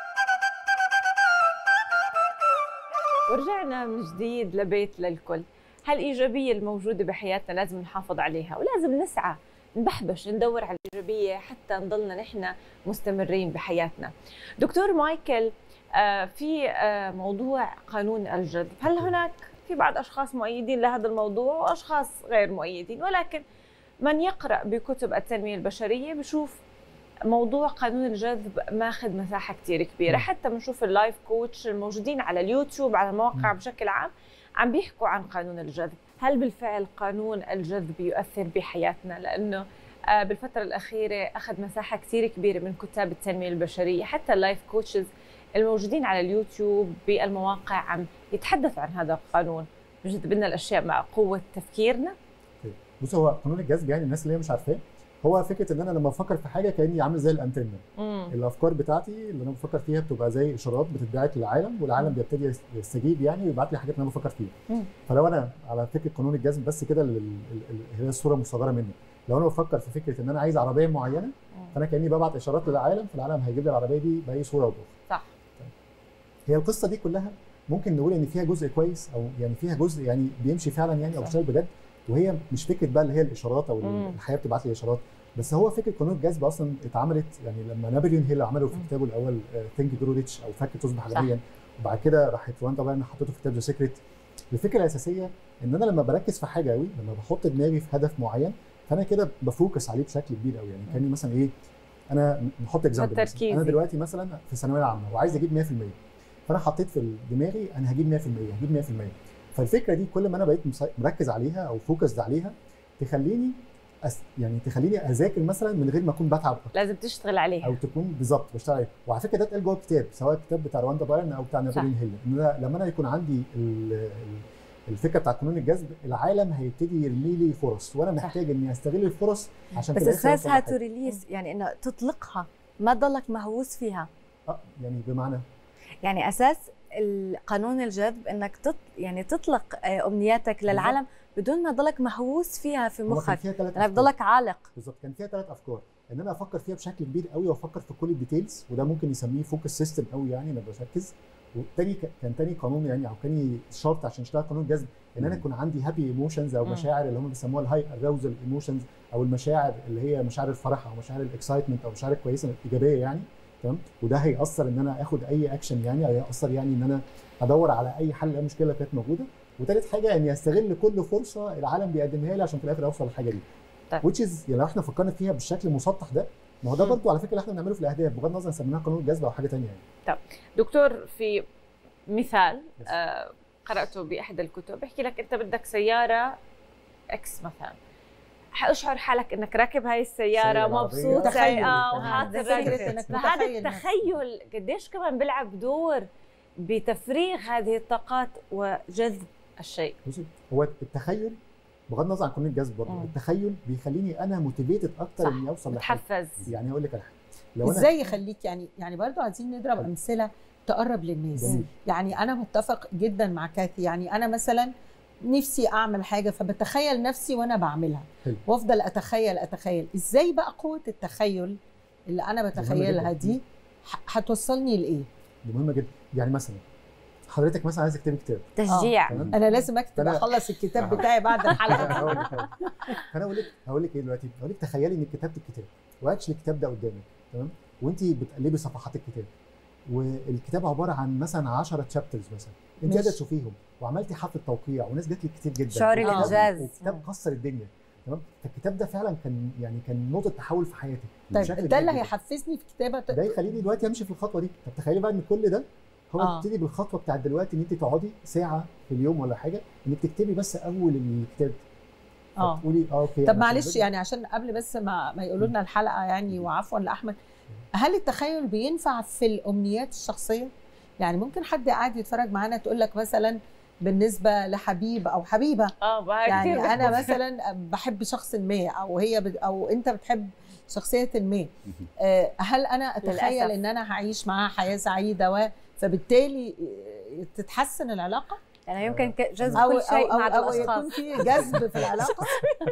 S4: ورجعنا من جديد لبيت للكل هالإيجابية الموجودة بحياتنا لازم نحافظ عليها ولازم نسعى نبحبش ندور على الإيجابية حتى نضلنا نحن مستمرين بحياتنا دكتور مايكل في موضوع قانون الجذب هل هناك في بعض أشخاص مؤيدين لهذا الموضوع وأشخاص غير مؤيدين ولكن من يقرأ بكتب التنمية البشرية بشوف موضوع قانون الجذب ماخذ مساحة كتير كبيرة حتى بنشوف اللايف كوتش الموجودين على اليوتيوب على المواقع بشكل عام عم بيحكوا عن قانون الجذب هل بالفعل قانون الجذب يؤثر بحياتنا لأنه بالفترة الأخيرة أخذ مساحة كثير كبيرة من كتاب التنمية البشرية حتى اللايف كوتشز الموجودين على اليوتيوب بالمواقع عم يتحدثوا عن هذا القانون بجذب لنا الأشياء مع قوة تفكيرنا
S23: بص هو قانون الجذب يعني الناس اللي هي مش عارفاه هو فكره ان انا لما بفكر في حاجه كاني عامل زي الانتنه الافكار بتاعتي اللي انا بفكر فيها بتبقى زي اشارات بتتبعت للعالم والعالم بيبتدي يستجيب يعني ويبعت لي حاجات اللي انا بفكر فيها
S4: مم.
S23: فلو انا على فكره قانون الجذب بس كده ال- ال- ال- هي الصوره مصغره مني لو انا بفكر في فكره ان انا عايز عربيه معينه فانا كاني ببعت اشارات للعالم فالعالم هيجيب لي العربيه دي باي صوره وبأخرى
S4: صح
S23: هي القصه دي كلها ممكن نقول ان فيها جزء كويس او يعني فيها جزء يعني بيمشي فعلا يعني او
S4: صح.
S23: بيشتغل بجد وهي مش فكره بقى اللي هي الاشارات او
S4: مم.
S23: الحياه بتبعت لي اشارات بس هو فكره قانون الجذب اصلا اتعملت يعني لما نابليون هيل عمله في كتابه الاول ثينك جرو ريتش او فك تصبح غنيا وبعد كده راحت رواندا باين حطيته في كتاب ذا سيكريت الفكره الاساسيه ان انا لما بركز في حاجه قوي لما بحط دماغي في هدف معين فانا كده بفوكس عليه بشكل كبير قوي يعني كاني مثلا ايه انا نحط اكزامبل
S4: تركيزي.
S23: انا دلوقتي مثلا في الثانويه العامه وعايز اجيب 100% فانا حطيت في دماغي انا هجيب 100% هجيب 100% فالفكره دي كل ما انا بقيت مس- مركز عليها او فوكس عليها تخليني أس يعني تخليني اذاكر مثلا من غير ما اكون بتعب أكتر.
S4: لازم تشتغل عليها
S23: او تكون بالظبط بشتغل عليها وعلى فكره ده اتقال جوه الكتاب سواء الكتاب بتاع رواندا بايرن او بتاع نابليون هيل ان أنا لما انا يكون عندي ال- ال- الفكره بتاعت قانون الجذب العالم هيبتدي يرمي لي فرص وانا محتاج اني استغل الفرص عشان
S3: بس
S23: في الآخر أوصل
S3: اساسها
S23: لحاجة.
S3: تو ريليس يعني انه تطلقها ما تضلك مهووس فيها
S23: اه يعني بمعنى
S3: يعني اساس قانون الجذب انك تط... يعني تطلق آه، امنياتك للعالم بدون ما تضلك مهووس فيها في
S23: هو كان
S3: مخك
S23: فيها ثلاث
S3: يعني بضلك عالق
S23: بالظبط كان فيها ثلاث افكار ان انا افكر فيها بشكل كبير قوي وافكر في كل الديتيلز وده ممكن يسميه فوكس سيستم قوي يعني انا بركز والتاني ك- كان تاني قانون يعني او تاني شرط عشان اشتغل قانون الجذب ان انا
S2: مم.
S23: يكون عندي هابي ايموشنز او
S2: مم.
S23: مشاعر اللي هم بيسموها الهاي اراوزل ايموشنز او المشاعر اللي هي مشاعر الفرح او مشاعر الاكسايتمنت او مشاعر الكويسه الايجابيه يعني تمام وده هيأثر ان انا اخد اي اكشن يعني او هيأثر يعني ان انا ادور على اي حل لاي مشكله كانت موجوده وتالت حاجه اني استغل كل فرصه العالم بيقدمها لي عشان في الاخر اوصل للحاجه دي
S4: طيب.
S23: which is يعني لو احنا فكرنا فيها بالشكل المسطح ده ما هو ده
S4: مم.
S23: برضو على فكره اللي احنا بنعمله في الاهداف بغض النظر سميناها قانون الجذب او حاجه ثانيه يعني
S4: طب دكتور في مثال آه قراته باحدى الكتب بحكي لك انت بدك سياره اكس مثلا حاشعر حالك انك راكب هاي السياره
S23: سيارة
S4: مبسوط
S23: عربية.
S4: سايقه
S23: تخيل.
S4: وحاطط
S23: ده فكرة
S4: رجلك.
S23: إنك
S4: فهذا
S23: متخيل نفسك.
S4: التخيل قديش كمان بيلعب دور بتفريغ هذه الطاقات وجذب الشيء
S23: بصي هو التخيل بغض النظر عن قانون الجذب برضه
S4: مم.
S23: التخيل بيخليني انا موتيفيتد اكتر
S1: صح.
S23: اني اوصل لحاجه
S4: متحفز
S23: يعني اقول لك على حاجه لو انا
S1: ازاي يخليك يعني يعني برضو عايزين نضرب امثله تقرب للناس
S23: جميل.
S1: يعني انا متفق جدا مع كاثي يعني انا مثلا نفسي اعمل حاجه فبتخيل نفسي وانا بعملها
S23: حلو.
S1: وافضل اتخيل اتخيل ازاي بقى قوه التخيل اللي انا بتخيلها
S23: جداً.
S1: دي ح- هتوصلني لايه
S23: دي مهمه جدا يعني مثلا حضرتك مثلا عايز تكتبي كتاب
S1: تشجيع
S23: تمام؟
S1: انا لازم اكتب
S23: فأنا-
S1: اخلص الكتاب
S23: آه.
S1: بتاعي بعد
S23: هقول
S1: الحلقه
S23: لك فانا اقول لك هقول لك ايه دلوقتي هقول لك تخيلي انك كتبت الكتاب واكشلي الكتاب ده قدامك تمام وانت بتقلبي صفحات الكتاب والكتاب عباره عن مثلا 10 تشابترز مثلا انت
S1: ماشي.
S23: قاعده تشوفيهم وعملتي حفله توقيع وناس جات لك كتير جدا
S3: شعور
S23: والكتاب-
S3: الإنجاز.
S23: والكتاب كسر الدنيا تمام فالكتاب ده فعلا كان يعني كان نقطه تحول في حياتي
S1: طيب
S23: بشكل
S1: ده
S23: كبير
S1: اللي
S23: جداً.
S1: هيحفزني في كتابه
S23: ده يخليني دلوقتي امشي في الخطوه دي طب تخيلي بقى ان كل ده هو
S1: آه.
S23: تبتدي بالخطوه بتاعت دلوقتي ان انت تقعدي ساعه في اليوم ولا حاجه انك تكتبي بس اول الكتاب
S1: اه
S23: تقولي اه اوكي
S1: طب
S23: أنا
S1: معلش
S23: كتبت.
S1: يعني عشان قبل بس ما ما يقولوا لنا الحلقه يعني وعفوا لاحمد هل التخيل بينفع في الامنيات الشخصيه؟ يعني ممكن حد قاعد يتفرج معانا تقول لك مثلا بالنسبه لحبيب او حبيبه
S4: اه بقى
S1: يعني
S4: كتير
S1: انا
S4: بحب.
S1: مثلا بحب شخص ما او هي بت او انت بتحب شخصيه ما آه، هل انا اتخيل
S4: للأسف.
S1: ان انا هعيش معاها حياه سعيده و فبالتالي آه، تتحسن العلاقه
S3: يعني يمكن ك- جذب
S1: أو
S3: كل شيء
S1: أو
S3: مع
S1: أو, أو
S3: الاشخاص
S1: يكون في جذب في العلاقه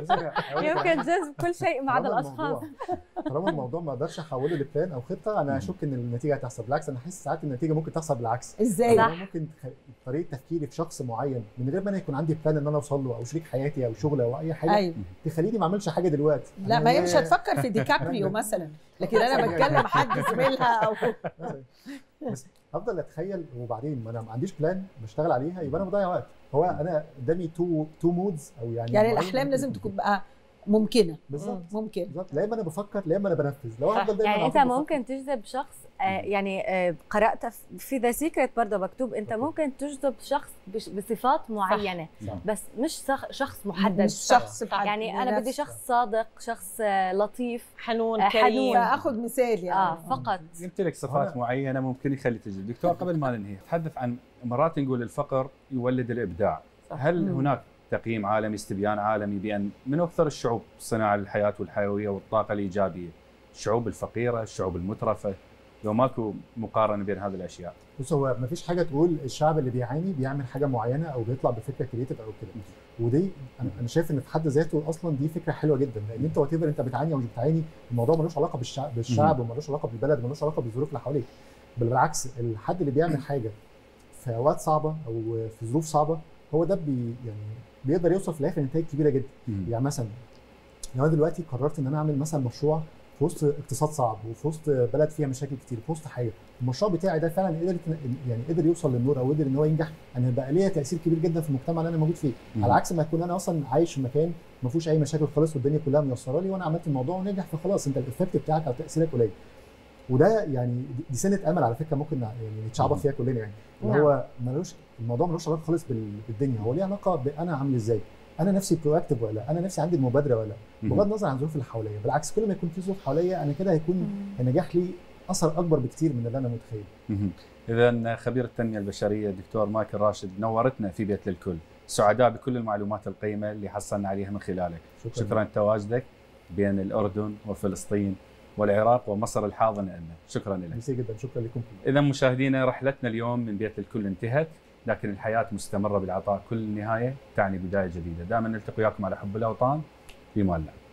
S3: يمكن جذب كل شيء ما عدا
S23: طالما
S3: الاشخاص
S23: الموضوع- طالما الموضوع ما اقدرش احوله لبلان او خطه انا اشك ان النتيجه هتحصل بالعكس انا احس ساعات النتيجه ممكن تحصل بالعكس
S1: ازاي؟
S23: يعني أنا ممكن تخ- طريقه تفكيري في شخص معين من غير ما انا يكون عندي بلان ان انا اوصل له او شريك حياتي او شغل او اي حاجه
S1: أيوة.
S23: تخليني ما اعملش حاجه دلوقتي
S1: لا
S23: أنا
S1: ما هي مش
S23: ياه.
S1: هتفكر في ديكابريو مثلا لكن انا بتكلم حد زميلها او
S23: مثلاً. بس افضل اتخيل وبعدين ما انا ما عنديش بلان بشتغل عليها يبقى انا بضيع وقت هو انا قدامي تو تو مودز او يعني
S1: يعني
S23: نوعين
S1: الاحلام
S23: من-
S1: لازم تكون بقى ممكنه
S23: بالظبط
S1: ممكن
S23: بالظبط لا اما انا بفكر لا اما انا بنفذ لو افضل دايما
S3: يعني انت
S23: على طول بفكر.
S3: ممكن تجذب شخص آه، يعني آه، قرات في- في ذا سيكريت برضه مكتوب انت ممكن تجذب شخص بش- بصفات معينه
S23: صح.
S3: بس مش شخ- شخص محدد
S1: مش شخص بحد
S3: يعني انا بدي
S1: لنفسه.
S3: شخص صادق شخص آه، لطيف
S4: حنون
S3: آه،
S4: كريم.
S3: حنون
S1: فاخذ مثال يعني
S3: اه فقط
S2: يمتلك صفات معينه ممكن يخلي تجذب دكتور قبل ما ننهي تحدث عن مرات نقول الفقر يولد الابداع هل
S1: مم.
S2: هناك تقييم عالمي استبيان عالمي بان من اكثر الشعوب صناعه للحياه والحيويه والطاقه الايجابيه الشعوب الفقيره الشعوب المترفه لو ماكو مقارنه بين هذه الاشياء
S23: بص هو ما فيش حاجه تقول الشعب اللي بيعاني بيعمل حاجه معينه او بيطلع بفكره كريتيف او كده ودي انا أنا شايف ان في حد ذاته اصلا دي فكره حلوه جدا لان انت وات انت بتعاني او مش بتعاني الموضوع ملوش علاقه بالشعب بالشعب وملوش علاقه بالبلد وملوش علاقه بالظروف اللي حواليك بل بالعكس الحد اللي بيعمل حاجه في اوقات صعبه او في ظروف صعبه هو ده بي يعني بيقدر يوصل في الاخر لنتائج كبيره جدا
S2: مم.
S23: يعني مثلا لو انا دلوقتي قررت ان انا اعمل مثلا مشروع في وسط اقتصاد صعب وفي وسط بلد فيها مشاكل كتير في وسط حاجه المشروع بتاعي ده فعلا قدر يعني قدر يوصل للنور او قدر ان هو ينجح انا بقى ليا تاثير كبير جدا في المجتمع اللي انا موجود فيه
S2: مم.
S23: على عكس ما يكون انا اصلا عايش في مكان ما فيهوش اي مشاكل خالص والدنيا كلها ميسره لي وانا عملت الموضوع ونجح فخلاص انت الايفكت بتاعك او تاثيرك قليل وده يعني دي- دي سنه امل على فكره ممكن نع- يعني نتشعبط
S2: مم.
S23: فيها كلنا يعني اللي
S2: نعم.
S23: هو ملوش الموضوع ملوش علاقه خالص بال- بالدنيا هو ليه علاقه بانا عامل ازاي انا نفسي برو اكتف ولا لا؟ انا نفسي عندي المبادره ولا لا
S2: مم.
S23: بغض النظر عن الظروف اللي حواليا بالعكس كل ما يكون في ظروف حواليا انا كده هيكون النجاح لي اثر اكبر بكتير من اللي انا متخيله
S2: اذا خبير التنميه البشريه الدكتور مايكل راشد نورتنا في بيت للكل سعداء بكل المعلومات القيمه اللي حصلنا عليها من خلالك
S23: شكراً.
S2: شكرا لتواجدك بين الاردن وفلسطين والعراق ومصر الحاضنه لنا شكرا لك
S23: ميرسي جدا شكرا لكم
S2: اذا مشاهدينا رحلتنا اليوم من بيت الكل انتهت لكن الحياه مستمره بالعطاء كل نهايه تعني بدايه جديده دائما نلتقي وياكم على حب الاوطان في مال